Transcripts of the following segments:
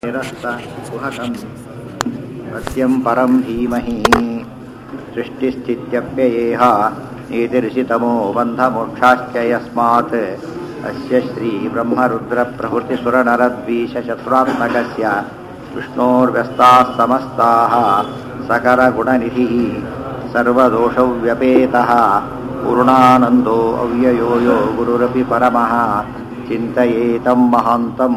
निरस्तकुहकं सत्यं परं धीमहि सृष्टिस्थित्यप्ययेह नीतिर्षितमो बन्धमोक्षाश्च यस्मात् अस्य श्रीब्रह्मरुद्रप्रभृतिसुरनरद्वीषशत्रुरात्मकस्य विष्णोर्व्यस्ताः समस्ताः सकरगुणनिधिः सर्वदोषौ व्यपेतः पूर्णानन्दो अव्ययो यो गुरुरपि परमः चिन्तयेतं महान्तम्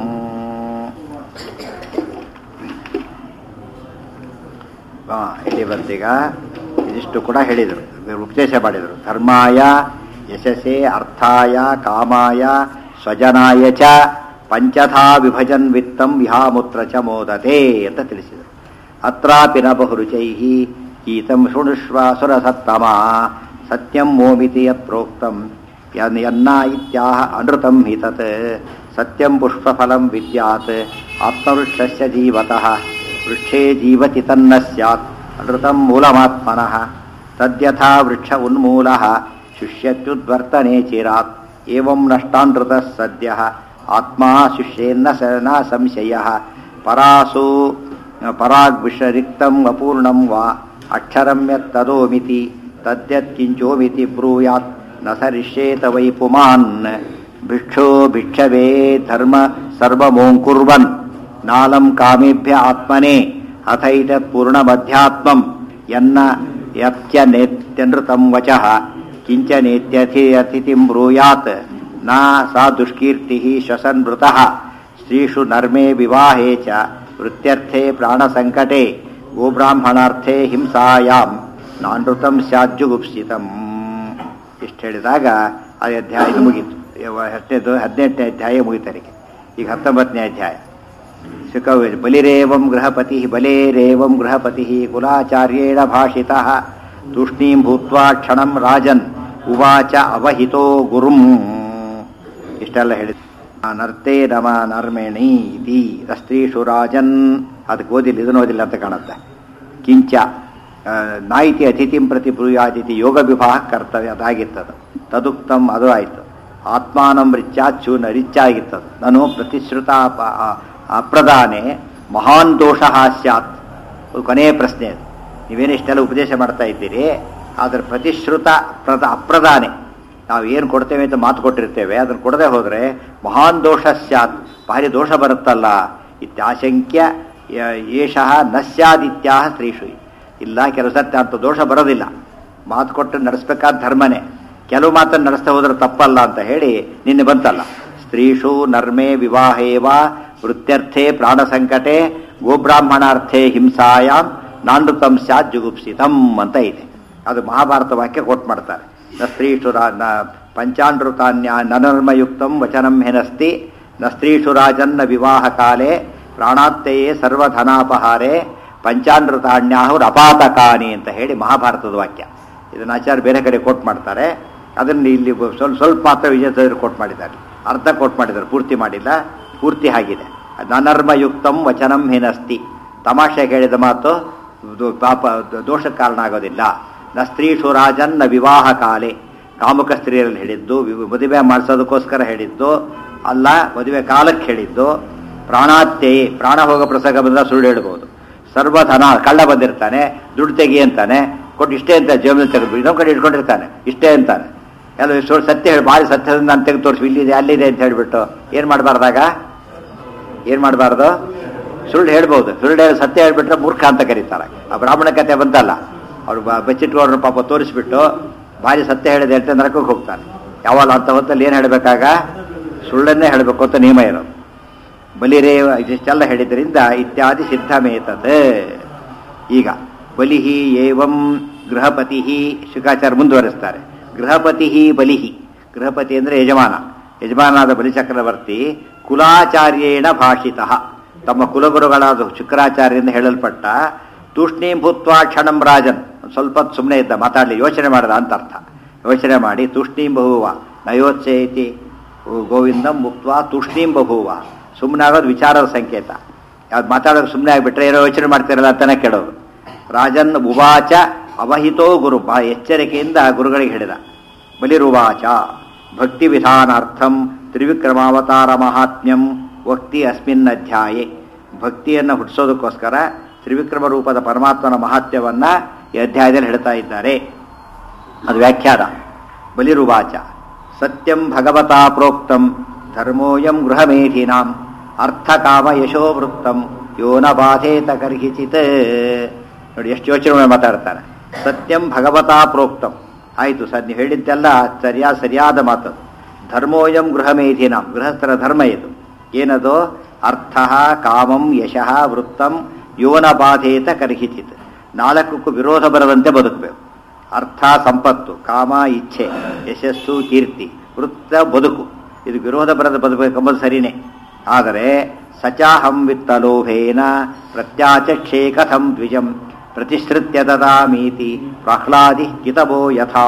ಆ, ಇಲ್ಲಿ ಬಂತೀಗ ಇದಿಷ್ಟು ಕೂಡ ಹೇಳಿದರು ಉಪದೇಶ ಮಾಡಿದರು ಧರ್ಮಾಯ ಯಶಸ್ಸೇ ಅರ್ಥಾಯ ಕಾಮಾಯ ಸ್ವಜನಾಯ ಚ ಪಂಚಥಾ ವಿಭಜನ್ ವಿತ್ತಂ ವಿಹಾಮೂತ್ರ ಚ ಮೋದತೆ ಅಂತ ತಿಳಿಸಿದರು ಅತ್ರಾಪಿ ನ ಬಹುರುಚೈ ಗೀತಂ ಶೃಣುಷ್ವ ಸುರಸತ್ತಮ ಸತ್ಯಂ ಮೋಮಿತಿ ಯತ್ ಪ್ರೋಕ್ತಂ ಯನ್ ಯನ್ನ ಇತ್ಯಾಹ ಅನೃತಂ ಹಿ ತತ್ ಸತ್ಯಂ ಪುಷ್ಪಫಲಂ ವಿದ್ಯಾತ್ ಆತ್ಮವೃಕ್ಷಸ್ಯ ಜೀವತಃ ವೃಕ್ಷೇ ಜೀವತಿ ತನ್ನ ಸ್ಯಾತ್ ಅನೃತಂ ಮೂಲಮಾತ್ಮನಃ ತದ್ಯಥಾ ವೃಕ್ಷ ಉನ್ಮೂಲಃ ಶಿಷ್ಯತ್ಯುದ್ವರ್ತನೆ ಚಿರಾತ್ ಏವಂ ನಷ್ಟಾನೃತಃ ಸದ್ಯಃ ಆತ್ಮಾ ಶಿಷ್ಯೇನ್ನ ಸ ನ ಸಂಶಯಃ ಪರಾಸು ಪರಾಗ್ವಿಷರಿಕ್ತಂ ಅಪೂರ್ಣಂ ವಾ ಅಕ್ಷರಂ ಯತ್ತದೋಮಿತಿ ತದ್ಯತ್ಕಿಂಚೋಮಿತಿ ಬ್ರೂಯಾತ್ ನ ಸರಿಷ್ಯೇತ ವೈ ಪುಮಾನ್ ಭಿಕ್ಷೋ ಭಿಕ್ಷವೇ ಧರ್ಮ ಸರ್ವಮೋಂಕುರ್ವನ್ ನಾಲಂ ಕಾಮೇಭ್ಯ ಆತ್ಮನೆ ಅಥೈತತ್ ಪೂರ್ಣಮಧ್ಯಾತ್ಮಂ ಯನ್ನ ಯತ್ಯನೇತ್ಯನೃತಂ ವಚಃ ಕಿಂಚನೇತ್ಯಥಿತಿಂ ಬ್ರೂಯಾತ್ ನ ಸಾ ದುಷ್ಕೀರ್ತಿ ಶ್ವಸನ್ ಮೃತಃ ಸ್ತ್ರೀಷು ನರ್ಮೇ ವಿವಾಹೇ ಚ ವೃತ್ಯರ್ಥೆ ಪ್ರಾಣಸಂಕಟೆ ಗೋಬ್ರಾಹ್ಮಣಾರ್ಥೆ ಹಿಂಸಾಯಾಂ ನಾನೃತಂ ಸ್ಯಾಜ್ಜುಗುಪ್ಸಿತಂ ಇಷ್ಟು ಹೇಳಿದಾಗ ಆ ಅಧ್ಯಾಯ ಇದು ಮುಗೀತು ಯಾವ- ಹತ್ತನೇದು ಹದಿನೆಂಟನೇ ಅಧ್ಯಾಯ ಮುಗಿತರಿಗೆ ಈಗ ಹತ್ತೊಂಬತ್ತನೇ ಅಧ್ಯಾಯ ಸುಖ ಬಲಿರೇವಂ ಗೃಹಪತಿ ಬಲೇರೇವಂ ಗೃಹಪತಿ ಕುಲಾಚಾರ್ಯೇಣ ಭಾಷಿತಃ ತೂಷ್ಣೀಂ ಭೂತ್ವಾ ಕ್ಷಣಂ ರಾಜನ್ ಉವಾಚ ಅವಹಿತೋ ಗುರುಂ ಇಷ್ಟೆಲ್ಲ ಹೇಳಿದ ನರ್ತೇ ನಮ ನರ್ಮೇಣಿ ಇತಿ ರಸ್ತ್ರೀಷು ರಾಜನ್ ಅದಕ್ಕೆ ಓದಿಲ್ಲ ಇದನ್ನು ಓದಿಲ್ಲ ಅಂತ ಕಾಣುತ್ತೆ ಕಿಂಚ ಆ, ನಾಯಿತಿ ಅತಿಥಿಂ ಪ್ರತಿ ಬ್ರೂಯಾತಿಥಿ ಯೋಗ ವಿವಾಹ ಕರ್ತವ್ಯ ಅದಾಗಿತ್ತದು ತದುಕ್ತಂ ಅದು ಆಯಿತು ಆತ್ಮಾನಂ ರಿಚ್ಚಾಚೂನ ರಿಚ್ ಆಗಿತ್ತದು ನಾನು ಪ್ರತಿಶ್ರುತ ಅಪ- ಆ- ಅಪ್ರದಾನೆ ಮಹಾನ್ ದೋಷ ಸ್ಯಾತ್ ಅದು ಕೊನೆಯ ಪ್ರಶ್ನೆ ಅದು ನೀವೇನು ಇಷ್ಟೆಲ್ಲ ಉಪದೇಶ ಮಾಡ್ತಾ ಇದ್ದೀರಿ ಅದರ ಪ್ರತಿಶ್ರುತ ಪ್ರದ ಅಪ್ರದಾನೆ ನಾವು ಏನು ಕೊಡ್ತೇವೆ ಅಂತ ಮಾತು ಕೊಟ್ಟಿರ್ತೇವೆ ಅದನ್ನು ಕೊಡದೆ ಹೋದರೆ ಮಹಾನ್ ದೋಷ ಸ್ಯಾತ್ ಭಾರಿ ದೋಷ ಬರುತ್ತಲ್ಲ ಇತ್ಯಾಶಂಕ್ಯ ಯ- ಏಷಃ ನ ಸ್ಯಾದಿತ್ಯಾಹ ಸ್ತ್ರೀಷು ಇಲ್ಲ ಕೆಲವು ಸತ್ಯ ಅಂತ ದೋಷ ಬರೋದಿಲ್ಲ ಮಾತು ಕೊಟ್ಟು ನಡೆಸ್ಬೇಕಾದ ಧರ್ಮನೇ ಕೆಲವು ಮಾತನ್ನು ನಡೆಸ್ತಾ ಹೋದ್ರೆ ತಪ್ಪಲ್ಲ ಅಂತ ಹೇಳಿ ನಿನ್ನೆ ಬಂತಲ್ಲ ಸ್ತ್ರೀಷು ನರ್ಮೇ ವಿವಾಹೇವ ವೃತ್ಯರ್ಥೆ ಪ್ರಾಣ ಸಂಕಟೆ ಗೋಬ್ರಾಹ್ಮಣಾರ್ಥೆ ಹಿಂಸಾಯಾಮ್ ನಾನೃತಂ ಸ್ಯಾತ್ ಜುಗುಪ್ಸಿತಂ ಅಂತ ಇದೆ ಅದು ಮಹಾಭಾರತ ವಾಕ್ಯ ಕೋಟ್ ಮಾಡ್ತಾರೆ ನ ಸ್ತ್ರೀಷು ರಾ ನ ಪಂಚಾನೃತಾನ್ಯ ನನರ್ಮಯುಕ್ತಂ ವಚನಂ ಹೆನಸ್ತಿ ನ ಸ್ತ್ರೀಷು ರಾಜನ್ನ ವಿವಾಹ ಕಾಲೇ ಪ್ರಾಣಾತ್ತೆಯೇ ಸರ್ವಧನಾಪಹಾರೆ ಪಂಚಾನೃತಾನ್ಯಾಹುರ್ ಅಪಾತಕಾನಿ ಅಂತ ಹೇಳಿ ಮಹಾಭಾರತದ ವಾಕ್ಯ ಇದನ್ನು ಆಚಾರ್ಯ ಬೇರೆ ಕಡೆ ಕೋಟ್ ಮಾಡ್ತಾರೆ ಅದನ್ನು ಇಲ್ಲಿ ಸ್ವಲ್ಪ ಸ್ವಲ್ಪ ಮಾತ್ರ ವಿಜಯದರು ಕೋಟ್ ಮಾಡಿದ್ದಾರೆ ಅರ್ಧ ಕೋಟ್ ಮಾಡಿದ್ದಾರೆ ಪೂರ್ತಿ ಮಾಡಿಲ್ಲ ಪೂರ್ತಿ ಆಗಿದೆ ನನರ್ಮಯುಕ್ತಂ ವಚನಂ ಹಿನಸ್ತಿ ತಮಾಷೆ ಹೇಳಿದ ಮಾತು ಇದು ಪಾಪ ದೋಷಕ್ಕೆ ಕಾರಣ ಆಗೋದಿಲ್ಲ ನ ಸ್ತ್ರೀಷು ರಾಜನ್ ನ ವಿವಾಹ ಕಾಲೆ ಕಾಮುಕ ಸ್ತ್ರೀಯರಲ್ಲಿ ಹೇಳಿದ್ದು ವಿ- ಮದುವೆ ಮಾಡಿಸೋದಕ್ಕೋಸ್ಕರ ಹೇಳಿದ್ದು ಅಲ್ಲ ಮದುವೆ ಕಾಲಕ್ಕೆ ಹೇಳಿದ್ದು ಪ್ರಾಣಾತ್ಯಯೇ ಪ್ರಾಣ ಹೋಗೋ ಪ್ರಸಂಗ ಬಂದ ಸುಳ್ಳು ಹೇಳ್ಬೋದು ಸರ್ವಧನ ಕಳ್ಳ ಬಂದಿರ್ತಾನೆ ದುಡ್ಡು ತೆಗಿ ಅಂತಾನೆ ಕೊಟ್ಟು ಇಷ್ಟೇ ಅಂತ ಜೇಬಲ್ಲಿ ತೆಗೆದು ಇನ್ನೊಂದು ಕಡೆ ಇಟ್ಕೊಂಡಿರ್ತಾನೆ ಇಷ್ಟೇ ಅಂತಾನೆ ಎಲ್ಲ ಸುಳ್ಳು ಸತ್ಯ ಹೇಳಿ ಭಾರಿ ಸತ್ಯದಿಂದ ನಾನು ತೆಗೆದು ತೋರಿಸಿ ಇಲ್ಲಿದೆ ಅಲ್ಲಿದೆ ಅಂತ ಹೇಳಿಬಿಟ್ಟು ಏನು ಮಾಡಬಾರ್ದಾಗ ಏನು ಮಾಡಬಾರ್ದು ಸುಳ್ಳು ಹೇಳ್ಬೋದು ಸುಳ್ಳು ಹೇಳಿ ಸತ್ಯ ಹೇಳ್ಬಿಟ್ರೆ ಮೂರ್ಖ ಅಂತ ಕರೀತಾರೆ ಆ ಬ್ರಾಹ್ಮಣ ಕಥೆ ಬಂತಲ್ಲ ಅವ್ರು ಬ- ಬಚ್ಚಿಟ್ಕೊಂಡ್ರು ಪಾಪ ತೋರಿಸ್ಬಿಟ್ಟು ಭಾರಿ ಸತ್ಯ ಹೇಳಿದೆ ಅಂತ ನರಕಕ್ಕೆ ಹೋಗ್ತಾನೆ ಯಾವಾಗ ಅಂತ ಹೊತ್ತಲ್ಲಿ ಏನು ಹೇಳಬೇಕಾಗ ಸುಳ್ಳನ್ನೇ ಹೇಳಬೇಕು ಅಂತ ನಿಯಮ ಇರೋದು ಬಲಿರೇವ ಇದಿಷ್ಟೆಲ್ಲ ಹೇಳಿದ್ರಿಂದ ಇತ್ಯಾದಿ ಸಿದ್ಧಮೇತತ್ ಈಗ ಬಲಿಹಿ ಏವಂ ಗೃಹಪತಿ ಶುಕಾಚಾರ ಮುಂದುವರಿಸ್ತಾರೆ ಗೃಹಪತಿ ಬಲಿಹಿ ಗೃಹಪತಿ ಅಂದರೆ ಯಜಮಾನ ಯಜಮಾನಾದ ಬಲಿಚಕ್ರವರ್ತಿ ಕುಲಾಚಾರ್ಯೇಣ ಭಾಷಿತಃ ತಮ್ಮ ಕುಲಗುರುಗಳಾದ ಶುಕ್ರಾಚಾರ್ಯರಿಂದ ಹೇಳಲ್ಪಟ್ಟ ತೂಷ್ಣೀಂ ಭೂತ್ವಾ ಕ್ಷಣಂ ರಾಜನ್ ಒಂದ್ ಸ್ವಲ್ಪ ಸುಮ್ಮನೆ ಇದ್ದ ಮಾತಾಡಲಿ ಯೋಚನೆ ಮಾಡದ ಅಂತ ಅರ್ಥ ಯೋಚನೆ ಮಾಡಿ ತೂಷ್ಣೀಂ ಬಹುವ ನಯೋತ್ಸೇತಿ ಗೋವಿಂದಂ ಮುಕ್ತ್ವಾ ತೂಷ್ಣೀಂ ಬಭೂವ ಸುಮ್ಮನಾಗೋದು ವಿಚಾರದ ಸಂಕೇತ ಯಾವ್ದು ಮಾತಾಡೋದು ಸುಮ್ಮನೆ ಆಗಿಬಿಟ್ರೆ ಏನೋ ಯೋಚನೆ ಮಾಡ್ತಿರಲ್ಲ ಅಂತಾನೆ ಕೇಳೋದು ರಾಜನ್ ಉವಾಚ ಅವಹಿತೋ ಗುರು ಬಾ ಎಚ್ಚರಿಕೆಯಿಂದ ಗುರುಗಳಿಗೆ ಹೇಳಿದ ಬಲಿರುವಾಚ ಭಕ್ತಿ ವಿಧಾನಾರ್ಥಂ ತ್ರಿವಿಕ್ರಮಾವತಾರ ಮಹಾತ್ಮ್ಯಂ ವಕ್ತಿ ಅಸ್ಮಿನ್ ಅಧ್ಯಾಯೇ ಭಕ್ತಿಯನ್ನು ಹುಟ್ಟಿಸೋದಕ್ಕೋಸ್ಕರ ತ್ರಿವಿಕ್ರಮ ರೂಪದ ಪರಮಾತ್ಮನ ಮಹಾತ್ಮ್ಯವನ್ನ ಈ ಅಧ್ಯಾಯದಲ್ಲಿ ಹೇಳ್ತಾ ಇದ್ದಾರೆ ಅದು ವ್ಯಾಖ್ಯಾನ ಬಲಿರುವಾಚ ಸತ್ಯಂ ಭಗವತಾ ಪ್ರೋಕ್ತಂ ಧರ್ಮೋಯಂ ಗೃಹಮೇಧಿನಾಂ ಅರ್ಥಕಾಮ ಯಶೋವೃತ್ತಂ ಯೋನ ಬಾಧೇತ ಕರ್ಹಿಚಿತ್ ನೋಡಿ ಎಷ್ಟು ಯೋಚನೆ ಮಾಡಿ ಮಾತಾಡ್ತಾನೆ ಸತ್ಯಂ ಭಗವತಾ ಪ್ರೋಕ್ತಂ ಆಯಿತು ಸರ್ ನೀವು ಹೇಳಿದ್ದೆಲ್ಲ ಸರಿಯಾ ಸರಿಯಾದ ಮಾತು ಧರ್ಮೋಯಂ ಗೃಹಮೇಧಿನಾಂ ಗೃಹಸ್ಥರ ಧರ್ಮ ಇದು ಏನದು ಅರ್ಥ ಕಾಮಂ ಯಶಃ ವೃತ್ತಂ ಯೋನ ಬಾಧೇತ ಕರ್ಹಿಚಿತ್ ನಾಲ್ಕಕ್ಕೂ ವಿರೋಧ ಬರದಂತೆ ಬದುಕಬೇಕು ಅರ್ಥ ಸಂಪತ್ತು ಕಾಮ ಇಚ್ಛೆ ಯಶಸ್ಸು ಕೀರ್ತಿ ವೃತ್ತ ಬದುಕು ಇದು ವಿರೋಧ ಬರದ ಬದುಕಬೇಕೆಂಬುದು ಸರಿನೇ ಆದರೆ ಸಚಾಹಂ ವಿತ್ತಲೋಭೇನ ಪ್ರತ್ಯಾಚಕ್ಷೇ ಕಥಂ ದ್ವಿಜಂ ಪ್ರತಿಶ್ರುತ್ಯ ದದಾಮೀತಿ ಪ್ರಹ್ಲಾದಿ ಕಿತವೋ ಯಥಾ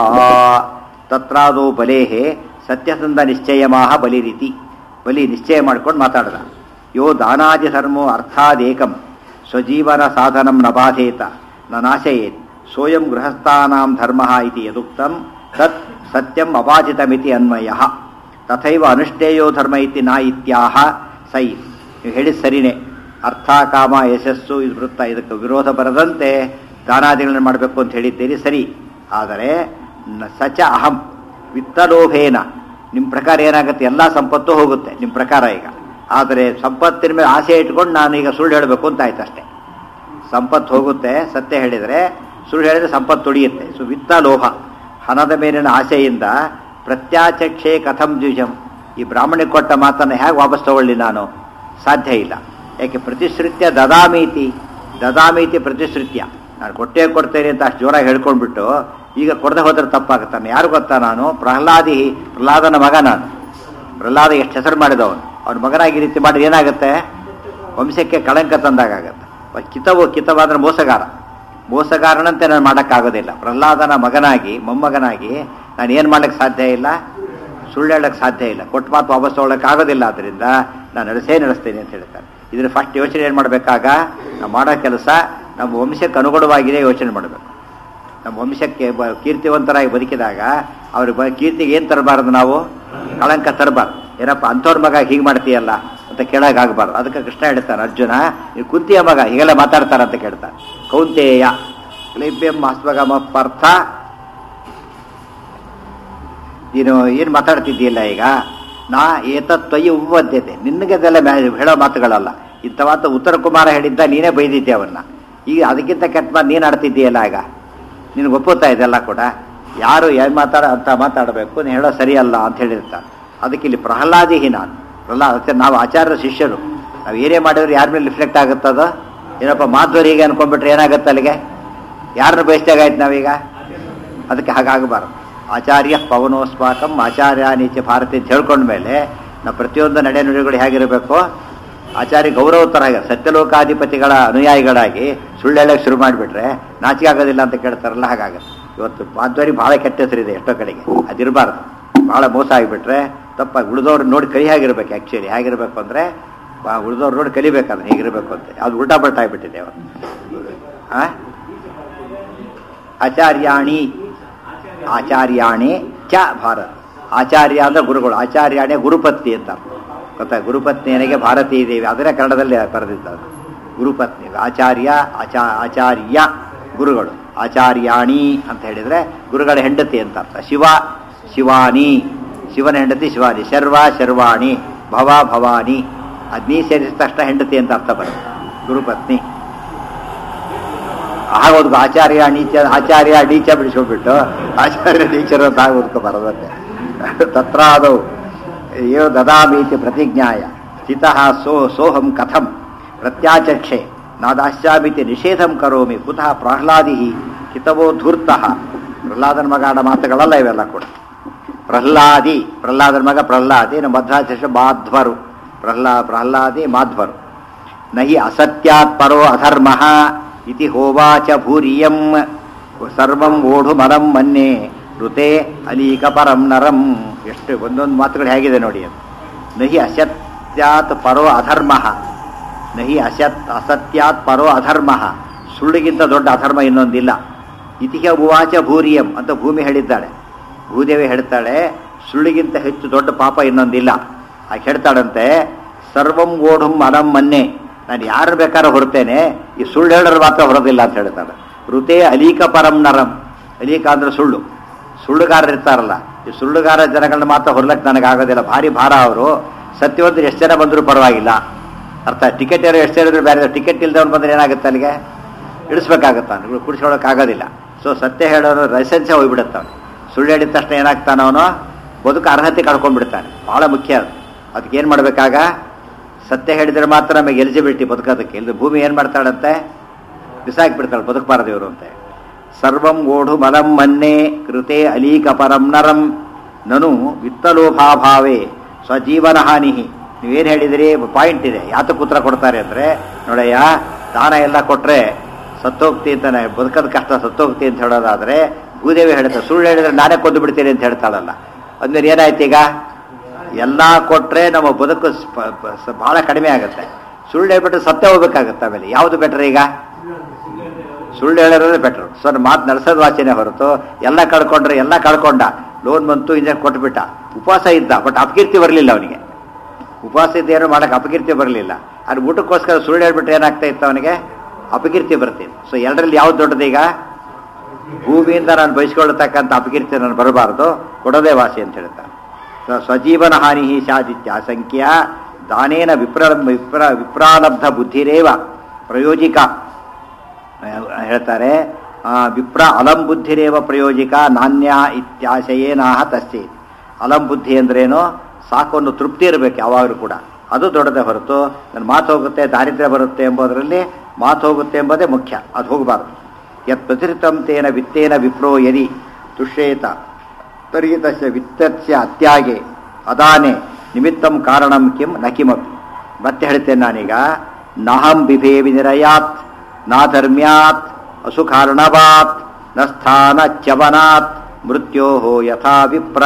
ತತ್ರಾದೋ ಬಲೇಹೆ ಸತ್ಯಸಂಧ ನಿಶ್ಚಯಮಾಹ ಬಲಿರೀತಿ ಬಲಿ ನಿಶ್ಚಯ ಮಾಡ್ಕೊಂಡು ಮಾತಾಡದ ಯೋ ದಾನಾದಿ ಧರ್ಮೋ ಅರ್ಥಾದೇಕಂ ಸ್ವಜೀವನ ಸಾಧನಂ ನ ಬಾಧೇತ ನ ನಾಶಯೇತ್ ಸೋಯಂ ಗೃಹಸ್ಥಾನಾಂ ಧರ್ಮ ಇತಿ ಯದುಕ್ತಂ ತತ್ ಸತ್ಯಂ ಅಬಾಧಿತಮಿತಿ ಅನ್ವಯ ತಥೈವ ಅನುಷ್ಠೇಯೋ ಧರ್ಮ ಇತಿ ನಾ ಇತ್ಯಾಹ ಸೈ ನೀವು ಹೇಳಿದ ಸರಿನೇ ಅರ್ಥ ಕಾಮ ಯಶಸ್ಸು ಇದು ವೃತ್ತ ಇದಕ್ಕೆ ವಿರೋಧ ಬರದಂತೆ ದಾನಾದಿಗಳನ್ನು ಮಾಡಬೇಕು ಅಂತ ಹೇಳಿದ್ದೀರಿ ಸರಿ ಆದರೆ ನ- ಸಚ ಅಹಂ ವಿತ್ತಲೋಭೇನ ನಿಮ್ಮ ಪ್ರಕಾರ ಏನಾಗುತ್ತೆ ಎಲ್ಲ ಸಂಪತ್ತು ಹೋಗುತ್ತೆ ನಿಮ್ಮ ಪ್ರಕಾರ ಈಗ ಆದರೆ ಸಂಪತ್ತಿನ ಮೇಲೆ ಆಸೆ ಇಟ್ಕೊಂಡು ನಾನು ಈಗ ಸುಳ್ಳು ಹೇಳಬೇಕು ಅಂತ ಆಯ್ತು ಅಷ್ಟೇ ಸಂಪತ್ತು ಹೋಗುತ್ತೆ ಸತ್ಯ ಹೇಳಿದರೆ ಸುಳ್ಳು ಹೇಳಿದರೆ ಸಂಪತ್ತು ತುಳಿಯುತ್ತೆ ಸೊ ವಿತ್ತ ಲೋಹ ಹಣದ ಮೇಲಿನ ಆಸೆಯಿಂದ ಪ್ರತ್ಯಾಚಕ್ಷೆ ಕಥಂ ದ್ವಿಜಂ ಈ ಬ್ರಾಹ್ಮಣಿಗೆ ಕೊಟ್ಟ ಮಾತನ್ನು ಹೇಗೆ ವಾಪಸ್ ತಗೊಳ್ಳಿ ನಾನು ಸಾಧ್ಯ ಇಲ್ಲ ಯಾಕೆ ಪ್ರತಿಶ್ರುತ್ಯ ದದಾಮೀತಿ ದದಾಮೀತಿ ಪ್ರತಿಶ್ರುತ್ಯ ನಾನು ಕೊಟ್ಟೇ ಕೊಡ್ತೇನೆ ಅಂತ ಅಷ್ಟು ಜೋರಾಗಿ ಹೇಳ್ಕೊಂಡ್ಬಿಟ್ಟು ಈಗ ಕೊಡದೆ ಹೋದ್ರೆ ತಪ್ಪಾಗುತ್ತಾನೆ ಯಾರು ಗೊತ್ತಾ ನಾನು ಪ್ರಹ್ಲಾದಿ ಪ್ರಹ್ಲಾದನ ಮಗ ನಾನು ಪ್ರಹ್ಲಾದ ಎಷ್ಟು ಹೆಸರು ಮಾಡಿದವನು ಅವನ ಮಗನಾಗಿ ಈ ರೀತಿ ಮಾಡಿದ್ರೆ ಏನಾಗುತ್ತೆ ವಂಶಕ್ಕೆ ಕಳಂಕ ತಂದಾಗತ್ತೆ ಕಿತವು ಕಿತವಾದ್ರೆ ಮೋಸಗಾರ ಮೋಸಗಾರನಂತೆ ನಾನು ಮಾಡೋಕ್ಕಾಗೋದಿಲ್ಲ ಪ್ರಹ್ಲಾದನ ಮಗನಾಗಿ ಮೊಮ್ಮಗನಾಗಿ ನಾನು ಏನು ಮಾಡ್ಲಿಕ್ಕೆ ಸಾಧ್ಯ ಇಲ್ಲ ಸುಳ್ಳು ಹೇಳಕ್ಕೆ ಸಾಧ್ಯ ಇಲ್ಲ ಕೊಟ್ಟು ಮಾತು ವಾಪಸ್ ತೊಗೊಳಕ್ಕೆ ಆಗೋದಿಲ್ಲ ಆದ್ದರಿಂದ ನಾನು ನಡೆಸೇ ನಡೆಸ್ತೇನೆ ಅಂತ ಹೇಳ್ತಾರೆ ಇದ್ರ ಫಸ್ಟ್ ಯೋಚನೆ ಏನು ಮಾಡಬೇಕಾಗ ನಾವು ಮಾಡೋ ಕೆಲಸ ನಮ್ಮ ವಂಶಕ್ಕೆ ಅನುಗುಣವಾಗಿದೆ ಯೋಚನೆ ಮಾಡಬೇಕು ನಮ್ಮ ವಂಶಕ್ಕೆ ಬ ಕೀರ್ತಿವಂತರಾಗಿ ಬದುಕಿದಾಗ ಅವ್ರ ಬ ಕೀರ್ತಿಗೆ ಏನು ತರಬಾರ್ದು ನಾವು ಕಳಂಕ ತರಬಾರ್ದು ಏನಪ್ಪ ಅಂಥವ್ರ ಮಗ ಹೀಗೆ ಮಾಡ್ತೀಯಲ್ಲ ಅಂತ ಕೇಳೋಕ್ಕಾಗಬಾರ್ದು ಅದಕ್ಕೆ ಕೃಷ್ಣ ಹೇಳ್ತಾನೆ ಅರ್ಜುನ ನೀವು ಕುಂತಿಯ ಮಗ ಹೀಗೆಲ್ಲ ಮಾತಾಡ್ತಾರ ಅಂತ ಕೇಳ್ತಾನೆ ಕೌಂತೇಯ ಕ್ಲೈಬ್ಯಂ ಅಸ್ವಗಮ ಪಾರ್ಥ ನೀನು ಏನು ಮಾತಾಡ್ತಿದ್ದೀಯಲ್ಲ ಈಗ ನಾ ಏತತ್ವಯಿ ಉಪದ್ಯತೆ ನಿನಗೆ ಅದೆಲ್ಲ ಮ್ಯಾ- ಹೇಳೋ ಮಾತುಗಳಲ್ಲ ಇಂಥ ಮಾತು ಉತ್ತರ ಕುಮಾರ ಹೇಳಿದ್ದ ನೀನೇ ಬೈದಿದ್ದೆ ಅವನ್ನ ಈಗ ಅದಕ್ಕಿಂತ ಕೆಟ್ಟ ಮಾತು ನೀನು ಆಡ್ತಿದ್ದೀಯಲ್ಲ ಈಗ ನಿನಗೆ ಒಪ್ಪುತ್ತಾ ಇದೆಲ್ಲ ಕೂಡ ಯಾರು ಏನು ಮಾತಾಡ ಅಂತ ಮಾತಾಡಬೇಕು ನೀನು ಹೇಳೋ ಸರಿಯಲ್ಲ ಅಂತ ಹೇಳಿರ್ತಾನೆ ಅದಕ್ಕೆ ಇಲ್ಲಿ ಪ್ರಹ್ಲಾದಿಹಿ ನಾನು ಪ್ರಹ್ಲಾದ ಅದಕ್ಕೆ ನಾವು ಆಚಾರ್ಯ ಶಿಷ್ಯರು ನಾವು ಏನೇ ಮಾಡಿದ್ರೆ ಯಾರ ಮೇಲೆ ರಿಫ್ಲೆಕ್ಟ್ ಆಗುತ್ತದ ಏನಪ್ಪ ಮಾಧ್ವರಿಗೆ ಅನ್ಕೊಂಡ್ಬಿಟ್ರೆ ಏನಾಗುತ್ತೆ ಅಲ್ಲಿಗೆ ಯಾರನ್ನ ಬಯಸ್ದಾಗಾಯ್ತು ನಾವೀಗ ಅದಕ್ಕೆ ಹಾಗಾಗಬಾರದು ಆಚಾರ್ಯ ಪವನೋಸ್ಮಾಕಂ ಆಚಾರ್ಯ ನೀಚೆ ಭಾರತಿ ಅಂತ ಹೇಳ್ಕೊಂಡ್ಮೇಲೆ ನಾವು ಪ್ರತಿಯೊಂದು ನಡೆ ನುಡಿಗಳು ಹೇಗಿರಬೇಕು ಆಚಾರ್ಯ ಗೌರವತರ ಸತ್ಯಲೋಕಾಧಿಪತಿಗಳ ಅನುಯಾಯಿಗಳಾಗಿ ಸುಳ್ಳು ಹೇಳಕ್ಕೆ ಶುರು ಮಾಡಿಬಿಟ್ರೆ ನಾಚಿಕೆ ಆಗೋದಿಲ್ಲ ಅಂತ ಕೇಳ್ತಾರಲ್ಲ ಹಾಗಾಗುತ್ತೆ ಇವತ್ತು ಮಾಧ್ವರಿ ಭಾಳ ಕೆಟ್ಟ ಹೆಸರಿದೆ ಎಷ್ಟೋ ಕಡೆಗೆ ಅದಿರಬಾರ್ದು ಭಾಳ ಮೋಸ ಆಗಿಬಿಟ್ರೆ ತಪ್ಪಾಗಿ ಉಳಿದವ್ರು ನೋಡಿ ಕೈ ಹೇಗಿರ್ಬೇಕು ಆ್ಯಕ್ಚುಲಿ ಹೇಗಿರ್ಬೇಕು ಅಂದರೆ ಉಳಿದವ್ರು ನೋಡಿ ಕಲಿಬೇಕಾದ್ರೆ ಹೇಗಿರಬೇಕು ಅಂತ ಅದು ಉಲ್ಟಾ ಪಲ್ಟಾ ಆಗಿಬಿಟ್ಟಿದೆ ಅವತ್ತು ಆ ಆಚಾರ್ಯಾಣಿ ಆಚಾರ್ಯಾಣಿ ಚ ಭಾರತ್ ಆಚಾರ್ಯ ಅಂದ್ರೆ ಗುರುಗಳು ಆಚಾರ್ಯಾಣಿ ಗುರುಪತ್ನಿ ಅಂತ ಗೊತ್ತಾ ಗುರುಪತ್ನಿಯನಿಗೆ ಭಾರತೀ ದೇವಿ ಅದರ ಕನ್ನಡದಲ್ಲಿ ಬರೆದಿದ್ದಾರೆ ಗುರುಪತ್ನಿ ಆಚಾರ್ಯ ಆಚಾ ಆಚಾರ್ಯ ಗುರುಗಳು ಆಚಾರ್ಯಾಣಿ ಅಂತ ಹೇಳಿದ್ರೆ ಗುರುಗಳ ಹೆಂಡತಿ ಅಂತ ಅರ್ಥ ಶಿವ ಶಿವಾನಿ ಶಿವನ ಹೆಂಡತಿ ಶಿವಾನಿ ಶರ್ವ ಶರ್ವಾಣಿ ಭವ ಭವಾನಿ ಅಗ್ನಿ ಸೇರಿಸಿದ ತಕ್ಷಣ ಹೆಂಡತಿ ಅಂತ ಅರ್ಥ ಬರುತ್ತೆ ಗುರುಪತ್ನಿ ಆಗೋದು ಆಚಾರ್ಯ ನೀಚ ಆಚಾರ್ಯ ನೀಚ ಬಿಡಿಸ್ಕೊಂಡ್ಬಿಟ್ಟು ಆಚಾರ್ಯ ನೀಚರು ಅಂತ ಆಗೋದಕ್ಕೆ ಬರದಂತೆ ತತ್ರಾದೌ ಯೋ ದದಾಮೀತಿ ಪ್ರತಿಜ್ಞಾಯ ಸ್ಥಿತಃ ಸೋ ಸೋಹಂ ಕಥಂ ಪ್ರತ್ಯಾಚಕ್ಷೆ ನಾದಾಶ್ಯಾಮಿತಿ ನಿಷೇಧಂ ಕರೋಮಿ ಕುತಃ ಪ್ರಹ್ಲಾದಿ ಹಿತವೋ ಧೂರ್ತಃ ಪ್ರಹ್ಲಾದನ ಮಗ ಆಡೋ ಮಾತುಗಳಲ್ಲ ಇವೆಲ್ಲ ಕೂಡ ಪ್ರಹ್ಲಾದಿ ಪ್ರಹ್ಲಾದನ ಮಗ ಪ್ರಹ್ಲಾದಿ ನಮ್ಮ ಮಧ್ವಾಚಾರ್ಯ ಮಾಧ್ವರು ಪ್ರಹ್ಲಾ ಪ್ರಹ್ಲಾದಿ ಮಾಧ್ವರು ನಹಿ ಅಸತ್ಯಾತ್ ಪರೋ ಅಧರ್ಮ ಇತಿ ಹೋವಾಚ ಭೂರಿಯಂ ಸರ್ವಂ ಓಢು ಮರಂ ಮನ್ನೆ ಋತೆ ಅಲೀಕ ಪರಂ ನರಂ ಎಷ್ಟು ಒಂದೊಂದು ಮಾತುಗಳು ಹೇಗಿದೆ ನೋಡಿ ಅದು ನಹಿ ಅಸತ್ಯಾತ್ ಪರೋ ಅಧರ್ಮ ನಹಿ ಅಸತ್ ಅಸತ್ಯಾತ್ ಪರೋ ಅಧರ್ಮ ಸುಳ್ಳಿಗಿಂತ ದೊಡ್ಡ ಅಧರ್ಮ ಇನ್ನೊಂದಿಲ್ಲ ಇತಿಹ ಉವಾಚ ಭೂರಿಯಂ ಅಂತ ಭೂಮಿ ಹೇಳಿದ್ದಾಳೆ ಭೂದೇವಿ ಹೇಳ್ತಾಳೆ ಸುಳ್ಳಿಗಿಂತ ಹೆಚ್ಚು ದೊಡ್ಡ ಪಾಪ ಇನ್ನೊಂದಿಲ್ಲ ಆಕೆ ಹೇಳ್ತಾಳಂತೆ ಸರ್ವಂ ಓಢುಂ ಮರಂ ಮನ್ನೆ ನಾನು ಯಾರು ಬೇಕಾದ್ರೂ ಹೊರತೇನೆ ಈ ಸುಳ್ಳು ಹೇಳೋರು ಮಾತ್ರ ಹೊರೋದಿಲ್ಲ ಅಂತ ಹೇಳ್ತಾರೆ ಋತೆ ಅಲೀಕ ಪರಂ ನರಂ ಅಲೀಕ ಅಂದ್ರೆ ಸುಳ್ಳು ಸುಳ್ಳುಗಾರರು ಇರ್ತಾರಲ್ಲ ಈ ಸುಳ್ಳುಗಾರ ಜನಗಳನ್ನ ಮಾತ್ರ ಹೊರಲಕ್ಕೆ ನನಗಾಗೋದಿಲ್ಲ ಭಾರಿ ಭಾರ ಅವರು ಸತ್ಯವಂತರು ಎಷ್ಟು ಜನ ಬಂದರೂ ಪರವಾಗಿಲ್ಲ ಅರ್ಥ ಟಿಕೆಟ್ ಯಾರು ಎಷ್ಟು ಹೇಳಿದ್ರು ಬೇರೆ ಟಿಕೆಟ್ ಇಲ್ದವ್ನು ಬಂದ್ರೆ ಏನಾಗುತ್ತೆ ಅಲ್ಲಿಗೆ ಇಳಿಸ್ಬೇಕಾಗತ್ತ ಅವ್ನು ಕುಡಿಸ್ಕೊಳ್ಳೋಕ್ಕಾಗೋದಿಲ್ಲ ಸೊ ಸತ್ಯ ಹೇಳೋನು ಲೈಸೆನ್ಸೇ ಹೋಗ್ಬಿಡುತ್ತೆ ಅವನು ಸುಳ್ಳು ಹೇಳಿದ ತಕ್ಷಣ ಏನಾಗ್ತಾನೆ ಅವನು ಬದುಕು ಅರ್ಹತೆ ಕಳ್ಕೊಂಡ್ಬಿಡ್ತಾನೆ ಭಾಳ ಮುಖ್ಯ ಅದು ಅದಕ್ಕೆ ಏನು ಮಾಡಬೇಕಾಗ ಸತ್ಯ ಹೇಳಿದರೆ ಮಾತ್ರ ನಮಗೆ ಎಲಿಜಿಬಿಲಿಟಿ ಬದುಕೋದಕ್ಕೆ ಇಲ್ಲಿ ಭೂಮಿ ಏನು ಮಾಡ್ತಾಳಂತೆ ಬಿಸಾಕ್ಬಿಡ್ತಾಳೆ ಬದುಕಬಾರದು ಇವರು ಅಂತೆ ಸರ್ವಂ ಓಢು ಮಲಂ ಮನ್ನೆ ಕೃತೆ ಅಲೀಕ ಪರಂ ನರಂ ನನು ವಿತ್ತಲೋಭಾಭಾವೇ ಸ್ವಜೀವನ ಹಾನಿ ನೀವೇನು ಹೇಳಿದಿರಿ ಪಾಯಿಂಟ್ ಇದೆ ಯಾತಕ್ಕೆ ಉತ್ತರ ಕೊಡ್ತಾರೆ ಅಂದರೆ ನೋಡಯ್ಯ ದಾನ ಎಲ್ಲ ಕೊಟ್ಟರೆ ಸತ್ತೋಗ್ತಿ ಅಂತಾನೆ ಬದುಕೋದು ಕಷ್ಟ ಸತ್ತೋಗ್ತಿ ಅಂತ ಹೇಳೋದಾದ್ರೆ ಭೂದೇವಿ ಹೇಳ್ತಾರೆ ಸುಳ್ಳು ಹೇಳಿದ್ರೆ ನಾನೇ ಕೊಂದು ಬಿಡ್ತೀನಿ ಅಂತ ಹೇಳ್ತಾಳಲ್ಲ ಅಂದ್ಮೇಲೆ ಏನಾಯ್ತು ಈಗ ಎಲ್ಲ ಕೊಟ್ರೆ ನಮ್ಮ ಬದುಕು ಸ್ಪ- ಪ- ಸ- ಬಹಳ ಕಡಿಮೆ ಆಗುತ್ತೆ ಸುಳ್ಳು ಹೇಳ್ಬಿಟ್ಟು ಸತ್ಯ ಹೋಗ್ಬೇಕಾಗತ್ತೆ ಆಮೇಲೆ ಯಾವುದು ಬೆಟರ್ ಈಗ ಸುಳ್ಳು ಹೇಳಿರೋದೇ ಬೆಟರ್ ಸೊ ಮಾತು ನಡೆಸೋದು ವಾಚನೆ ಹೊರತು ಎಲ್ಲ ಕಳ್ಕೊಂಡ್ರೆ ಎಲ್ಲ ಕಳ್ಕೊಂಡ ಲೋನ್ ಬಂತು ಇಂಜನ್ ಕೊಟ್ಬಿಟ್ಟ ಉಪವಾಸ ಇದ್ದ ಬಟ್ ಅಪಕೀರ್ತಿ ಬರಲಿಲ್ಲ ಅವನಿಗೆ ಉಪವಾಸ ಇದ್ದ ಏನು ಮಾಡಕ್ಕೆ ಅಪಕೀರ್ತಿ ಬರಲಿಲ್ಲ ಅದು ಊಟಕ್ಕೋಸ್ಕರ ಸುಳ್ಳು ಹೇಳ್ಬಿಟ್ರೆ ಏನಾಗ್ತಾ ಇತ್ತು ಅವನಿಗೆ ಅಪಕೀರ್ತಿ ಬರ್ತಿತ್ತು ಸೊ ಎರಡರಲ್ಲಿ ಯಾವ್ದು ದೊಡ್ಡದು ಈಗ ಭೂಮಿಯಿಂದ ನಾನು ಬಯಸ್ಕೊಳ್ತಕ್ಕಂಥ ಅಪಕೀರ್ತಿ ನಾನು ಬರಬಾರದು ಕೊಡೋದೇ ವಾಸಿ ಅಂತ ಹೇಳ್ತಾರೆ ಸ- ಸ್ವಜೀವನ ಹಾನಿ ಶಾದಿತ್ಯ ಸಂಖ್ಯ ದಾನೇನ ವಿಪ್ರ ವಿಪ್ರ ವಿಪ್ರಾಲಬ್ಧ ಬುದ್ಧಿರೇವ ಪ್ರಯೋಜಿಕ ಹೇಳ್ತಾರೆ ಆ, ವಿಪ್ರ ಅಲಂ ಬುದ್ಧಿರೇವ ಪ್ರಯೋಜಿಕ ನಾಣ್ಯ ಇತ್ಯಾಶಯೇನಾಹ ತಸ್ಯೆ ಅಲಂ ಬುದ್ಧಿ ಅಂದ್ರೇನು ಸಾಕು ಒಂದು ತೃಪ್ತಿ ಇರಬೇಕು ಯಾವಾಗಲೂ ಕೂಡ ಅದು ದೊಡ್ಡದೇ ಹೊರತು ನನ್ನ ಮಾತು ಹೋಗುತ್ತೆ ದಾರಿದ್ರ್ಯ ಬರುತ್ತೆ ಎಂಬುದರಲ್ಲಿ ಮಾತು ಹೋಗುತ್ತೆ ಎಂಬುದೇ ಮುಖ್ಯ ಅದು ಹೋಗಬಾರ್ದು ಯತ್ ಪ್ರತಿರಿತಂ ತೇನ ವಿತ್ತೇನ ವಿಪ್ರೋ ಯದಿ ತುಷ್ಯೇತ ತರ್ಹಿ ತಸ್ಯ ವಿತ್ತಸ್ಯ ಅತ್ಯಾಗೆ ಅದಾನೆ ನಿಮಿತ್ತಂ ಕಾರಣಂ ಕಿಂ ನ ಕಿಮಪಿ ಮತ್ತೆ ಹೇಳ್ತೇನೆ ನಾನೀಗ ನಹಂ ಬಿಭೇ ವಿನಿರಯಾತ್ ನಾ ಧರ್ಮ್ಯಾತ್ ಅಸುಕಾರಣವಾತ್ ನ ಸ್ಥಾನ ಚ್ಯವನಾತ್ ಮೃತ್ಯೋ ಯಥಾ ವಿಪ್ರ